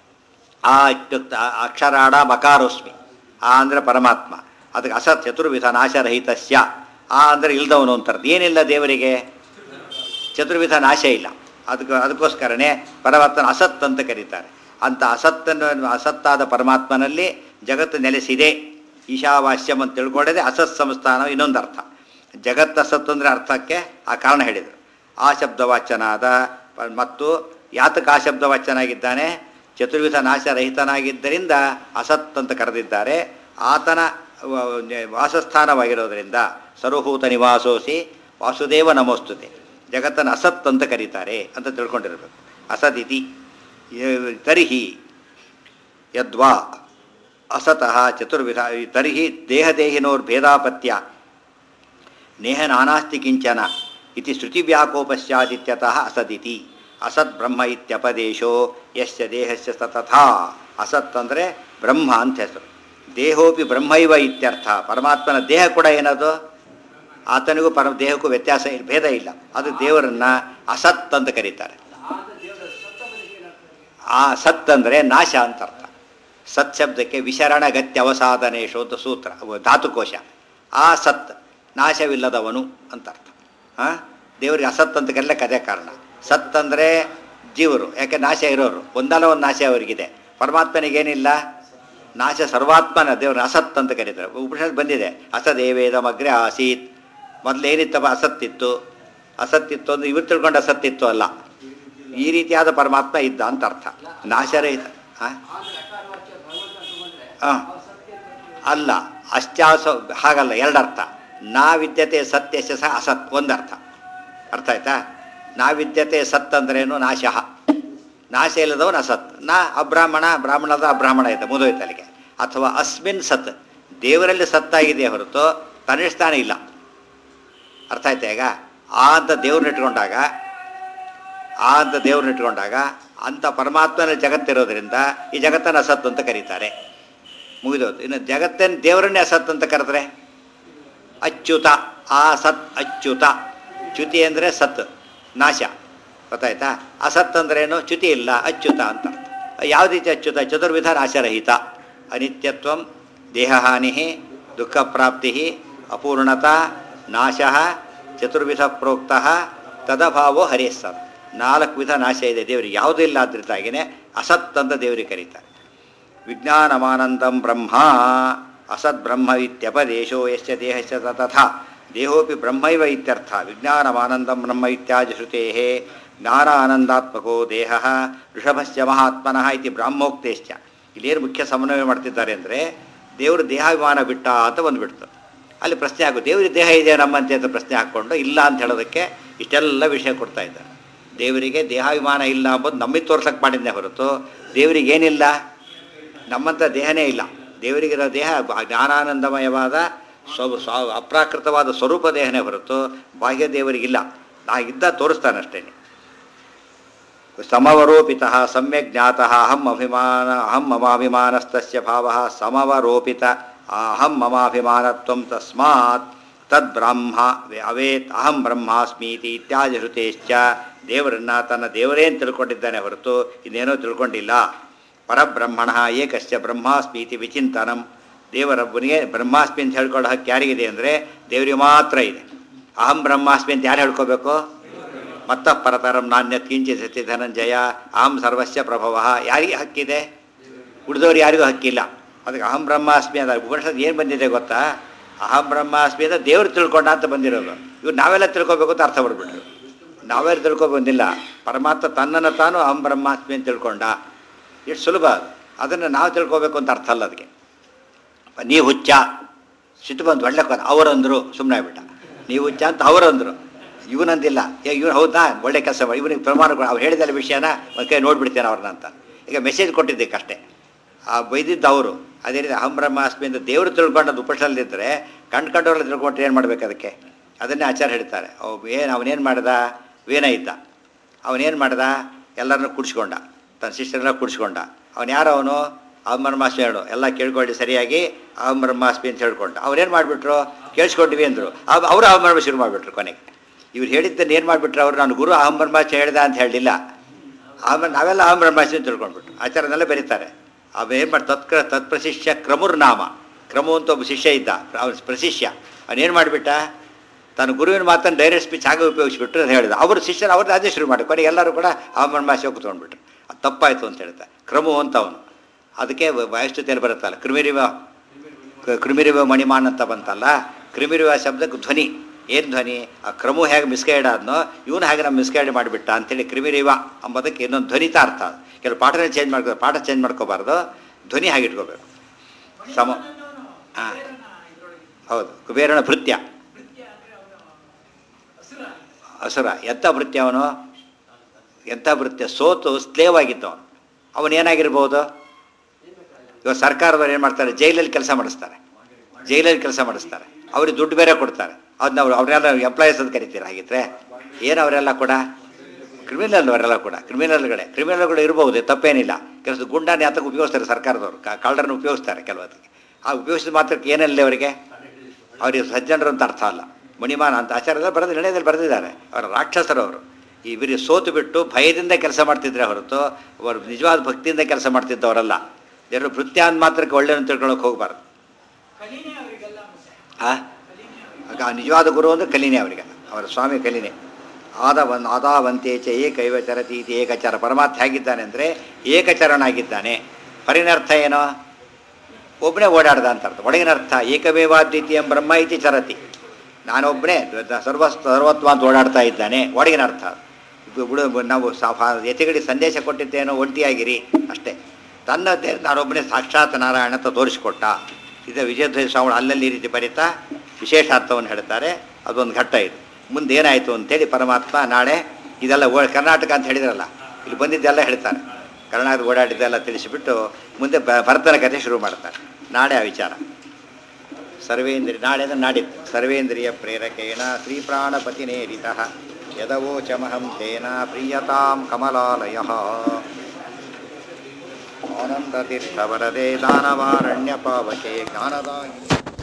ಆ ಇತ್ಯುಕ್ತ ಅಕ್ಷರಾಡ ಮಕಾರೋಸ್ಮಿ ಆ ಅಂದರೆ ಪರಮಾತ್ಮ ಅದಕ್ಕೆ ಅಸತ್ ಚತುರ್ವಿಧ ನಾಶರಹಿತಸ್ಯ ಆ ಅಂದರೆ ಇಲ್ದವನು ಅಂತಾರೆ ಏನಿಲ್ಲ ದೇವರಿಗೆ ಚತುರ್ವಿಧ ನಾಶ ಇಲ್ಲ ಅದಕ್ಕೆ ಅದಕ್ಕೋಸ್ಕರನೇ ಪರಮಾತ್ಮನ ಅಸತ್ ಅಂತ ಕರೀತಾರೆ ಅಂತ ಅಸತ್ತನ್ನು ಅಸತ್ತಾದ ಪರಮಾತ್ಮನಲ್ಲಿ ಜಗತ್ತು ನೆಲೆಸಿದೆ ಈಶಾವಾಸ್ಯಂ ಅಂತ ತಿಳ್ಕೊಳ್ಳೋದೇ ಅಸತ್ ಸಂಸ್ಥಾನ ಇನ್ನೊಂದು ಅರ್ಥ ಜಗತ್ತು ಅಸತ್ ಅಂದರೆ ಅರ್ಥಕ್ಕೆ ಆ ಕಾರಣ ಹೇಳಿದರು ಆ ಶಬ್ದವಾಚನಾದ ಪ- ಮತ್ತು ಯಾತಕ ಆ ಶಬ್ದವಾಚನಾಗಿದ್ದಾನೆ ಚತುರ್ವಿಧ ನಾಶರಹಿತನಾಗಿದ್ದರಿಂದ ಅಸತ್ ಅಂತ ಕರೆದಿದ್ದಾರೆ ಆತನ ವ- ವ- ವಾಸಸ್ಥಾನವಾಗಿರೋದರಿಂದ ಸರ್ವಭೂತ ನಿವಾಸೋಸಿ ವಾಸುದೇವ ನಮೋಸ್ತುತೆ ಜಗತ್ತನ್ನು ಅಸತ್ ಅಂತ ಕರೀತಾರೆ ಅಂತ ತಿಳ್ಕೊಂಡಿರಬೇಕು ಅಸದಿತಿ ಯ- ತರ್ಹಿ ಯದ್ವಾ ಅಸತಃ ಚತುರ್ವಿಧ ತರ್ಹಿ ದೇಹದೇಹಿನೋರ್ಭೇದಾಪತ್ಯ ನೇಹ ನಾನಾಸ್ತಿ ಕಿಂಚನ ಇತಿ ಶ್ರುತಿವ್ಯಾಕೋಪಶ್ಚಾದಿತ್ಯತಃ ಅಸದಿತಿ ಅಸತ್ ಬ್ರಹ್ಮ ಇತ್ಯಪದೇಶೋ ಯಶ್ಚ ದೇಹಸ್ಯ ತಥಾ ಅಸತ್ ಅಂದರೆ ಬ್ರಹ್ಮ ಅಂತ ಹೆಸರು ದೇಹೋಪಿ ಬ್ರಹ್ಮೈವ ಇತ್ಯರ್ಥ ಪರಮಾತ್ಮನ ದೇಹ ಕೂಡ ಏನದು ಆತನಿಗೂ ಪರಮ ದೇಹಕ್ಕೂ ವ್ಯತ್ಯಾಸ ಇಲ್ಲ ಭೇದ ಇಲ್ಲ ಅದು ದೇವರನ್ನ ಅಸತ್ ಅಂತ ಕರೀತಾರೆ ಆ ಸತ್ ಅಂದರೆ ನಾಶ ಅಂತ ಅರ್ಥ ಸತ್ ಶಬ್ದಕ್ಕೆ ವಿಶರಣಗತ್ಯ ಅವಸಾಧನೇಶು ಅಂತ ಸೂತ್ರ ಅವು ಧಾತುಕೋಶ ಆ ಸತ್ ನಾಶವಿಲ್ಲದವನು ಅಂತ ಅರ್ಥ ಆ ದೇವರಿಗೆ ಅಸತ್ ಅಂತ ಕರೀಲಕ್ಕೆ ಅದೇ ಕಾರಣ ಸತ್ ಅಂದರೆ ಜೀವರು ಯಾಕೆ ನಾಶ ಇರೋರು ಒಂದಲ್ಲ ಒಂದು ನಾಶ ಅವರಿಗಿದೆ ಪರಮಾತ್ಮನಿಗೇನಿಲ್ಲ ನಾಶ ಸರ್ವಾತ್ಮನ ದೇವರ ಅಸತ್ ಅಂತ ಕರೀತಾರೆ ಉಪನಿಷತ್ ಬಂದಿದೆ ಅಸದೇವೇದಮಗ್ರೆ ಆಸೀತ್ ಮೊದಲು ಏನಿತ್ತಪ್ಪ ಅಸತ್ತಿತ್ತು ಅಸತ್ತಿತ್ತು ಅಂದ್ರೆ ಇವ್ರು ತಿಳ್ಕೊಂಡು ಅಸತ್ತಿತ್ತು ಅಲ್ಲ ಈ ರೀತಿಯಾದ ಪರಮಾತ್ಮ ಇದ್ದ ಅಂತ ಅರ್ಥ ನಾಶರಹಿತ ಆ? ಆ. ಅಲ್ಲ ಅಷ್ಟಾಸ ಹಾಗಲ್ಲ ಎರಡರ್ಥ ನಾ ವಿದ್ಯತೆ ಸತ್ಯಶ ಸಹ ಅಸತ್ ಒಂದರ್ಥ ಅರ್ಥ ಆಯ್ತಾ ನಾ ವಿದ್ಯತೆ ಸತ್ ಅಂದ್ರೇನು ನಾಶ ನಾಶ ಇಲ್ಲದವನು ಅಸತ್ ನಾ ಅಬ್ರಾಹ್ಮಣ ಬ್ರಾಹ್ಮಣದ ಅಬ್ರಾಹ್ಮಣ ಇದೆ ಮುದೋಯ್ತಲ್ಲಿಗೆ ಅಥವಾ ಅಸ್ಮಿನ್ ಸತ್ ದೇವರಲ್ಲಿ ಸತ್ತಾಗಿದೆ ಹೊರತು ತನಿಷ್ಠಾನ ಇಲ್ಲ ಅರ್ಥ ಆಯ್ತಾ ಈಗ ಆ ಅಂತ ದೇವ್ರನ್ನ ಇಟ್ಕೊಂಡಾಗ ಆ ಅಂತ ದೇವ್ರನ್ನ ಇಟ್ಕೊಂಡಾಗ ಅಂಥ ಪರಮಾತ್ಮನ ಜಗತ್ತಿರೋದ್ರಿಂದ ಈ ಜಗತ್ತನ್ನು ಅಸತ್ ಅಂತ ಕರೀತಾರೆ ಮುಗಿದೋದು ಇನ್ನು ಜಗತ್ತನ್ನು ದೇವರನ್ನೇ ಅಸತ್ ಅಂತ ಕರೆದ್ರೆ ಅಚ್ಯುತ ಆ ಸತ್ ಅಚ್ಯುತ ಚ್ಯುತಿ ಅಂದರೆ ಸತ್ ನಾಶ ಗೊತ್ತಾಯ್ತಾ ಅಸತ್ ಅಂದ್ರೇನು ಚ್ಯುತಿ ಇಲ್ಲ ಅಚ್ಯುತ ಅಂತ ಅರ್ಥ ಯಾವ ರೀತಿ ಅಚ್ಯುತ ಚತುರ್ವಿಧ ನಾಶರಹಿತ ಅನಿತ್ಯತ್ವಂ ದೇಹಹಾನಿ ದುಃಖ ಪ್ರಾಪ್ತಿ ಅಪೂರ್ಣತಾ ನಾಶ ಚತುರ್ವಿಧ ಪ್ರೋಕ್ತ ತದಭಾವೋ ಹರಿಸ್ಸತ್ ನಾಲ್ಕು ವಿಧ ನಾಶ ಇದೆ ದೇವರಿಗೆ ಯಾವುದೂ ಇಲ್ಲ ಆದ್ರಿಂದಾಗಿನೇ ಅಸತ್ ಅಂತ ದೇವರಿಗೆ ಕರೀತಾರೆ ವಿಜ್ಞಾನಮಾನಂದಂ ಬ್ರಹ್ಮ ಅಸದ್ ಬ್ರಹ್ಮ ಇತ್ಯಪದೇಶೋ ಯಶ್ಚ ದೇಹಶ್ಚ ತಥಾ ದೇಹೋಪಿ ಬ್ರಹ್ಮೈವ ಇತ್ಯರ್ಥ ವಿಜ್ಞಾನಮಾನಂದಂ ಬ್ರಹ್ಮ ಇತ್ಯಾದಿ ಶ್ರುತೇ ಜ್ಞಾನಾನಂದಾತ್ಮಕೋ ದೇಹ ಋಷಭಸ್ಯ ಮಹಾತ್ಮನಃ ಇತಿ ಬ್ರಾಹ್ಮೋಕ್ತೇಶ್ಚ ಇಲ್ಲೇನು ಮುಖ್ಯ ಸಮನ್ವಯ ಮಾಡ್ತಿದ್ದಾರೆ ಅಂದರೆ ದೇವರು ದೇಹಾಭಿಮಾನ ಬಿಟ್ಟ ಅಂತ ಬಂದುಬಿಡ್ತು ಅಲ್ಲಿ ಪ್ರಶ್ನೆ ಆಗು ದೇವರಿಗೆ ದೇಹ ಇದೆ ನಮ್ಮಂತೆ ಅಂತ ಪ್ರಶ್ನೆ ಹಾಕ್ಕೊಂಡು ಇಲ್ಲ ಅಂತ ಹೇಳೋದಕ್ಕೆ ಇಷ್ಟೆಲ್ಲ ವಿಷಯ ಕೊಡ್ತಾ ಇದ್ದಾರೆ ದೇವರಿಗೆ ದೇಹಾಭಿಮಾನ ಇಲ್ಲ ಅಂಬೋದು ನಮಗೆ ತೋರ್ಸಕ್ಕೆ ಮಾಡಿದ್ದೇ ಹೊರತು ದೇವರಿಗೆ ಏನಿಲ್ಲ ನಮ್ಮಂಥ ದೇಹನೇ ಇಲ್ಲ ದೇವರಿಗಿರೋ ದೇಹ ಬ- ಜ್ಞಾನಾನಂದಮಯವಾದ ಸ್ವ ಸ್ವ ಅಪ್ರಾಕೃತವಾದ ಸ್ವರೂಪ ದೇಹನೇ ಹೊರತು ಬಾಹ್ಯ ದೇವರಿಗಿಲ್ಲ ನಾ ಇದ್ದ ತೋರಿಸ್ತಾನೆ ಅಷ್ಟೇ ಸಮವರೋಪಿತ ಸಮ್ಯಕ್ ಜ್ಞಾತಃ ಅಹಂ ಅಭಿಮಾನ ಅಹಂ ಮಮಾಭಿಮಾನಸ್ತಸ್ಯ ಭಾವ ಸಮವರೋಪಿತ ಅಹಂ ಮಮಾಭಿಮಾನತ್ವಂ ತಸ್ಮಾತ್ ತದ್ ಬ್ರಹ್ಮ ಅವೇತ್ ಅಹಂ ಬ್ರಹ್ಮಾಸ್ಮೀತಿ ಇತ್ಯಾದಿ ಶ್ರುತೇಶ್ಚ ದೇವರನ್ನ ತನ್ನ ದೇವರೇ ಅಂತ ತಿಳ್ಕೊಂಡಿದ್ದಾನೆ ಹೊರತು ಇನ್ನೇನೋ ತಿಳ್ಕೊಂಡಿಲ್ಲ ಪರಬ್ರಹ್ಮಣ ಏಕಶ್ಚ ಬ್ರಹ್ಮಾಸ್ಮೀತಿ ವಿಚಿಂತನಂ ದೇವರೊಬ್ಬನಿಗೆ ಬ್ರಹ್ಮಾಸ್ಮಿ ಅಂತ ಹೇಳ್ಕೊಳ್ಳೋ ಹಕ್ಕು ಯಾರಿಗಿದೆ ಅಂದರೆ ದೇವರಿಗೆ ಮಾತ್ರ ಇದೆ ಅಹಂ ಬ್ರಹ್ಮಾಸ್ಮಿ ಅಂತ ಯಾರು ಹೇಳ್ಕೋಬೇಕು ಮತ್ತ ಪರತರಂ ನಾಣ್ಯತ್ ಕಿಂಚಿತ್ ಸತ್ಯ ಧನಂಜಯ ಅಹಂ ಸರ್ವಸ್ಯ ಪ್ರಭವ ಯಾರಿಗೆ ಹಕ್ಕಿದೆ ಉಳಿದವ್ರು ಯಾರಿಗೂ ಹಕ್ಕಿಲ್ಲ ಅದಕ್ಕೆ ಅಹಂ ಬ್ರಹ್ಮಾಸ್ಮಿ ಅಂತ ಉಪನಿಷತ್ ಏನು ಬಂದಿದೆ ಗೊತ್ತಾ ಅಹಂ ಬ್ರಹ್ಮಾಸ್ಮಿ ಅಂತ ದೇವ್ರು ತಿಳ್ಕೊಂಡ ಅಂತ ಬಂದಿರೋದು ಇವ್ರು ನಾವೆಲ್ಲ ತಿಳ್ಕೊಬೇಕು ಅಂತ ಅರ್ಥ ಮಾಡ್ಬಿಟ್ರು ನಾವೆಲ್ಲ ತಿಳ್ಕೊ ಬಂದಿಲ್ಲ ಪರಮಾತ್ಮ ತನ್ನನ್ನು ತಾನು ಅಹಂ ಬ್ರಹ್ಮಾಸ್ಮಿ ಅಂತ ತಿಳ್ಕೊಂಡ ಎಷ್ಟು ಸುಲಭ ಅದು ಅದನ್ನು ನಾವು ತಿಳ್ಕೊಬೇಕು ಅಂತ ಅರ್ಥ ಅಲ್ಲ ಅದಕ್ಕೆ ನೀವು ಹುಚ್ಚ ಸಿಟ್ಟು ಬಂದು ಒಳ್ಳೆ ಕೊನ ಅವರಂದರು ಸುಮ್ಮನೆ ಆಗ್ಬಿಟ್ಟ ನೀವು ಹುಚ್ಚ ಅಂತ ಅವರಂದರು ಇವನಂದಿಲ್ಲ ಈಗ ಇವ್ನು ಹೌದಾ ಒಳ್ಳೆ ಕೆಲಸ ಮಾಡಿ ಇವನಿಗೆ ಪ್ರಮಾಣ ಕೊಡು. ಅವ್ರು ಹೇಳಿದಲ್ಲ ವಿಷಯನ ಒಂದು ಕೈ ನೋಡ್ಬಿಡ್ತೇನೆ ಅವ್ರನ್ನ ಅಂತ ಈಗ ಮೆಸೇಜ್ ಕೊಟ್ಟಿದ್ದಕ್ಕಷ್ಟೇ ಆ ಬೈದಿದ್ದು ಅವರು ಅದೇ ರೀತಿ ಅಹಂ ಬ್ರಹ್ಮಾಸ್ಮಿ ಅಂತ ದೇವರು ತಿಳ್ಕೊಂಡದ್ದು ಉಪಶಲ್ಲಿದ್ದರೆ ಕಂಡು ಕಂಡವ್ರಲ್ಲಿ ತಿಳ್ಕೊಂಡ್ರೆ ಏನು ಮಾಡ್ಬೇಕು ಅದಕ್ಕೆ ಅದನ್ನೇ ಆಚಾರ ಹೇಳ್ತಾರೆ ಅವ್ ಏನು ಅವನೇನು ಮಾಡ್ದ ವೇನ ಇದ್ದ ಅವನೇನು ಮಾಡ್ದ ಎಲ್ಲರನ್ನೂ ಕುಡಿಸ್ಕೊಂಡ ತನ್ನ ಶಿಷ್ಯರೆಲ್ಲ ಕುಡಿಸ್ಕೊಂಡ ಅವನು ಯಾರು ಅವನು ಅಹಂ ಬ್ರಹ್ಮಾಸ್ಮಿ ಹೇಳು ಎಲ್ಲ ಕೇಳ್ಕೊಳ್ಳಿ ಸರಿಯಾಗಿ ಅಹಂ ಬ್ರಹ್ಮಾಸ್ಮಿ ಅಂತ ಹೇಳ್ಕೊಂಡ ಅವ್ರೇನು ಮಾಡಿಬಿಟ್ರು ಕೇಳಿಸ್ಕೊಂಡಿವಿ ಅಂದರು ಅವರು ಅಹಂ ಬ್ರಹ್ಮ ಶುರು ಮಾಡಿಬಿಟ್ರು ಕೊನೆಗೆ ಇವ್ರು ಹೇಳಿದ್ದನ್ನು ಏನು ಮಾಡಿಬಿಟ್ರು ಅವ್ರು ನಾನು ಗುರು ಅಹಂ ಬ್ರಹ್ಮಾಸ್ಮಿ ಹೇಳ್ದ ಅಂತ ಹೇಳಲಿಲ್ಲ ಆಮೇಲೆ ನಾವೆಲ್ಲ ಅಹಂ ಬ್ರಹ್ಮಾಸ್ಮಿ ಅಂತ ತಿಳ್ಕೊಂಡ್ಬಿಟ್ರು ಆಚಾರನೆಲ್ಲ ಬರೀತಾರೆ ಅವೇನು ಮಾಡಿ ತತ್ಕ್ರ ತತ್ಪ್ರಶಿಷ್ಯ ಕ್ರಮುರ್ನಾಮ ಕ್ರಮು ಅಂತ ಒಬ್ಬ ಶಿಷ್ಯ ಇದ್ದ ಅವನ ಪ್ರಶಿಷ್ಯ ಅವನೇನು ಮಾಡಿಬಿಟ್ಟ ತನ್ನ ಗುರುವಿನ ಮಾತನ್ನು ಡೈರೆಕ್ಟ್ ಸ್ಪೀಚ್ ಆಗ ಉಪಯೋಗಿಸ್ಬಿಟ್ರು ಅಂತ ಹೇಳಿದ ಅವರು ಶಿಷ್ಯರು ಅವ್ರದ್ದು ಅದೇ ಶುರು ಮಾಡಿ ಕೊನೆಗೆ ಎಲ್ಲರೂ ಕೂಡ ಅವನ ಭಾಷೆ ಕೂತ್ಕೊಂಡ್ಬಿಟ್ರು ಅದು ತಪ್ಪಾಯಿತು ಅಂತ ಹೇಳ್ತಾ ಕ್ರಮು ಅಂತ ಅವನು ಅದಕ್ಕೆ ವಾಯುಸ್ತುತಿಯಲ್ಲಿ ಬರುತ್ತಲ್ಲ ಕ್ರಿಮಿರಿವ ಕ- ಕ್ರಿಮಿರಿವ ಮಣಿಮಾನ್ ಅಂತ ಬಂತಲ್ಲ ಕ್ರಿಮಿರಿವ ಶಬ್ದಕ್ಕೆ ಧ್ವನಿ ಏನು ಧ್ವನಿ ಆ ಕ್ರಮು ಹೇಗೆ ಮಿಸ್ಗೈಡ್ ಆದ್ನೋ ಇವನು ಹಾಗೆ ನಮ್ಮ ಮಿಸ್ಗೈಡ್ ಮಾಡಿಬಿಟ್ಟ ಅಂತೇಳಿ ಕ್ರಿಮಿರಿವ ಅಂಬೋದಕ್ಕೆ ಇನ್ನೊಂದು ಧ್ವನಿತ ಅರ್ಥ ಅದು ಕೆಲವು ಪಾಠನೇ ಚೇಂಜ್ ಮಾಡ್ಕೋ ಪಾಠ ಚೇಂಜ್ ಮಾಡ್ಕೋಬಾರ್ದು ಧ್ವನಿ ಹಾಗೆ ಇಟ್ಕೋಬೇಕು ಸಮ ಹಾಂ ಹೌದು ಕುಬೇರನ ಭೃತ್ಯ ಹಸುರ ಎಂಥ ಭೃತ್ಯ ಅವನು ಎಂಥ ಭೃತ್ಯ ಸೋತು ಸ್ಲೇವ್ ಆಗಿದ್ದವನು ಅವನು ಏನಾಗಿರ್ಬೋದು ಇವಾಗ ಸರ್ಕಾರದವ್ರು ಏನು ಮಾಡ್ತಾರೆ ಜೈಲಲ್ಲಿ ಕೆಲಸ ಮಾಡಿಸ್ತಾರೆ ಜೈಲಲ್ಲಿ ಕೆಲಸ ಮಾಡಿಸ್ತಾರೆ ಅವ್ರಿಗೆ ದುಡ್ಡು ಬೇರೆ ಕೊಡ್ತಾರೆ ಅದನ್ನ ಅವ್ರು ಅವರೆಲ್ಲ ಎಂಪ್ಲಾಯೀಸ್ ಅಂತ ಕರಿತೀರ ಹಾಗಿದ್ರೆ ಏನು ಅವರೆಲ್ಲ ಕೂಡ ಕ್ರಿಮಿನಲ್ ಅವರೆಲ್ಲ ಕೂಡ ಕ್ರಿಮಿನಲ್ಗಳೇ ಕ್ರಿಮಿನಲ್ಗಳು ಇರ್ಬೋದು ತಪ್ಪೇನಿಲ್ಲ ಕೆಲಸ ಗುಂಡಾನೆ ಅಂತ ಉಪಯೋಗಿಸ್ತಾರೆ ಸರ್ಕಾರದವರು ಕಳ್ಳರನ್ನು ಉಪಯೋಗಿಸ್ತಾರೆ ಕೆಲವೊತ್ತಿಗೆ ಆ ಉಪಯೋಗಿಸಿದ ಮಾತ್ರಕ್ಕೆ ಏನಿಲ್ಲ ಅವರಿಗೆ ಅವರಿಗೆ ಸಜ್ಜನರು ಅಂತ ಅರ್ಥ ಅಲ್ಲ ಮಣಿಮಾನ ಅಂತ ಆಚಾರ್ಯದಲ್ಲಿ ಬರೆದು ನಡೆಯದಲ್ಲಿ ಬರೆದಿದ್ದಾರೆ ಅವರ ರಾಕ್ಷಸರು ಅವರು ಈ ಬರೀ ಸೋತು ಬಿಟ್ಟು ಭಯದಿಂದ ಕೆಲಸ ಮಾಡ್ತಿದ್ರೆ ಹೊರತು ಅವರು ನಿಜವಾದ ಭಕ್ತಿಯಿಂದ ಕೆಲಸ ಮಾಡ್ತಿದ್ದವರಲ್ಲ ಎರಡು ಭೃತ್ಯ ಅಂದ ಮಾತ್ರಕ್ಕೆ ಒಳ್ಳೆಯನ್ನು ತಿಳ್ಕೊಳಕ್ಕೆ ಹೋಗಬಾರ್ದು ಆ ಆಗ ಆ ನಿಜವಾದ ಗುರು ಅಂದರೆ ಕಲಿನೇ ಅವರಿಗೆ ಅವರ ಸ್ವಾಮಿ ಕಲಿನೇ ಆದವನ್ ಆದಾವಂತೇಚ ಏಕೈವ ಚರತಿ ಇತಿ ಏಕಚರ ಪರಮಾತ್ಮ ಹೇಗಿದ್ದಾನೆ ಅಂದರೆ ಏಕಚರನಾಗಿದ್ದಾನೆ ಪರಿನರ್ಥ ಏನೋ ಒಬ್ಬನೇ ಓಡಾಡ್ದ ಅಂತ ಅರ್ಥ ಒಳಗಿನ ಅರ್ಥ ಏಕಮೇವಾದ್ವಿತೀಯ ಬ್ರಹ್ಮ ಇತಿ ಚರತಿ ನಾನೊಬ್ಬನೇ ಸರ್ವ ಸರ್ವತ್ವ ಅಂತ ಓಡಾಡ್ತಾ ಇದ್ದಾನೆ ಒಳಗಿನ ಅರ್ಥ ಇದು ಬಿಡು ನಾವು ಸಾ- ಯತಿಗಡಿ ಸಂದೇಶ ಕೊಟ್ಟಿದ್ದೇನೋ ಒಂಟಿಯಾಗಿರಿ ಅಷ್ಟೇ ತನ್ನದೇ ನಾನೊಬ್ಬನೇ ಸಾಕ್ಷಾತ್ ನಾರಾಯಣ ಅಂತ ತೋರಿಸಿಕೊಟ್ಟ ಇದು ವಿಜಯಧ್ವಜ ಸ್ವಾಮಿ ಅಲ್ಲಲ್ಲಿ ಈ ರೀತಿ ಬರೀತಾ ವಿಶೇಷ ಅರ್ಥವನ್ನು ಹೇಳ್ತಾರೆ ಅದೊಂದು ಘಟ್ಟ ಇದು ಮುಂದೆ ಏನಾಯಿತು ಅಂತೇಳಿ ಪರಮಾತ್ಮ ನಾಳೆ ಇದೆಲ್ಲ ಓ ಕರ್ನಾಟಕ ಅಂತ ಹೇಳಿದ್ರಲ್ಲ ಇಲ್ಲಿ ಬಂದಿದ್ದೆಲ್ಲ ಹೇಳ್ತಾರೆ ಕರ್ನಾಟಕ ಓಡಾಡಿದ್ದೆಲ್ಲ ತಿಳಿಸಿಬಿಟ್ಟು ಮುಂದೆ ಬ- ಭರತನ ಕಥೆ ಶುರು ಮಾಡ್ತಾರೆ ನಾಳೆ ಆ ವಿಚಾರ ಸರ್ವೇಂದ್ರಿಯ ನಾಳೆ ಅಂದ್ರೆ ನಾಡಿದ್ದು ಸರ್ವೇಂದ್ರಿಯ ಪ್ರೇರಕೇಣ ಶ್ರೀ ಪ್ರಾಣಪತಿನೇರಿತ ಯದವೋಚಮಹಂ ತೇನ ಪ್ರಿಯತಾಂ ಕಮಲಾಲಯ ಆನಂದತೀರ್ಥವರದೆ ದಾನವಾರಣ್ಯ ಪಾವಕೆ ಜ್ಞಾನದಾಯಿ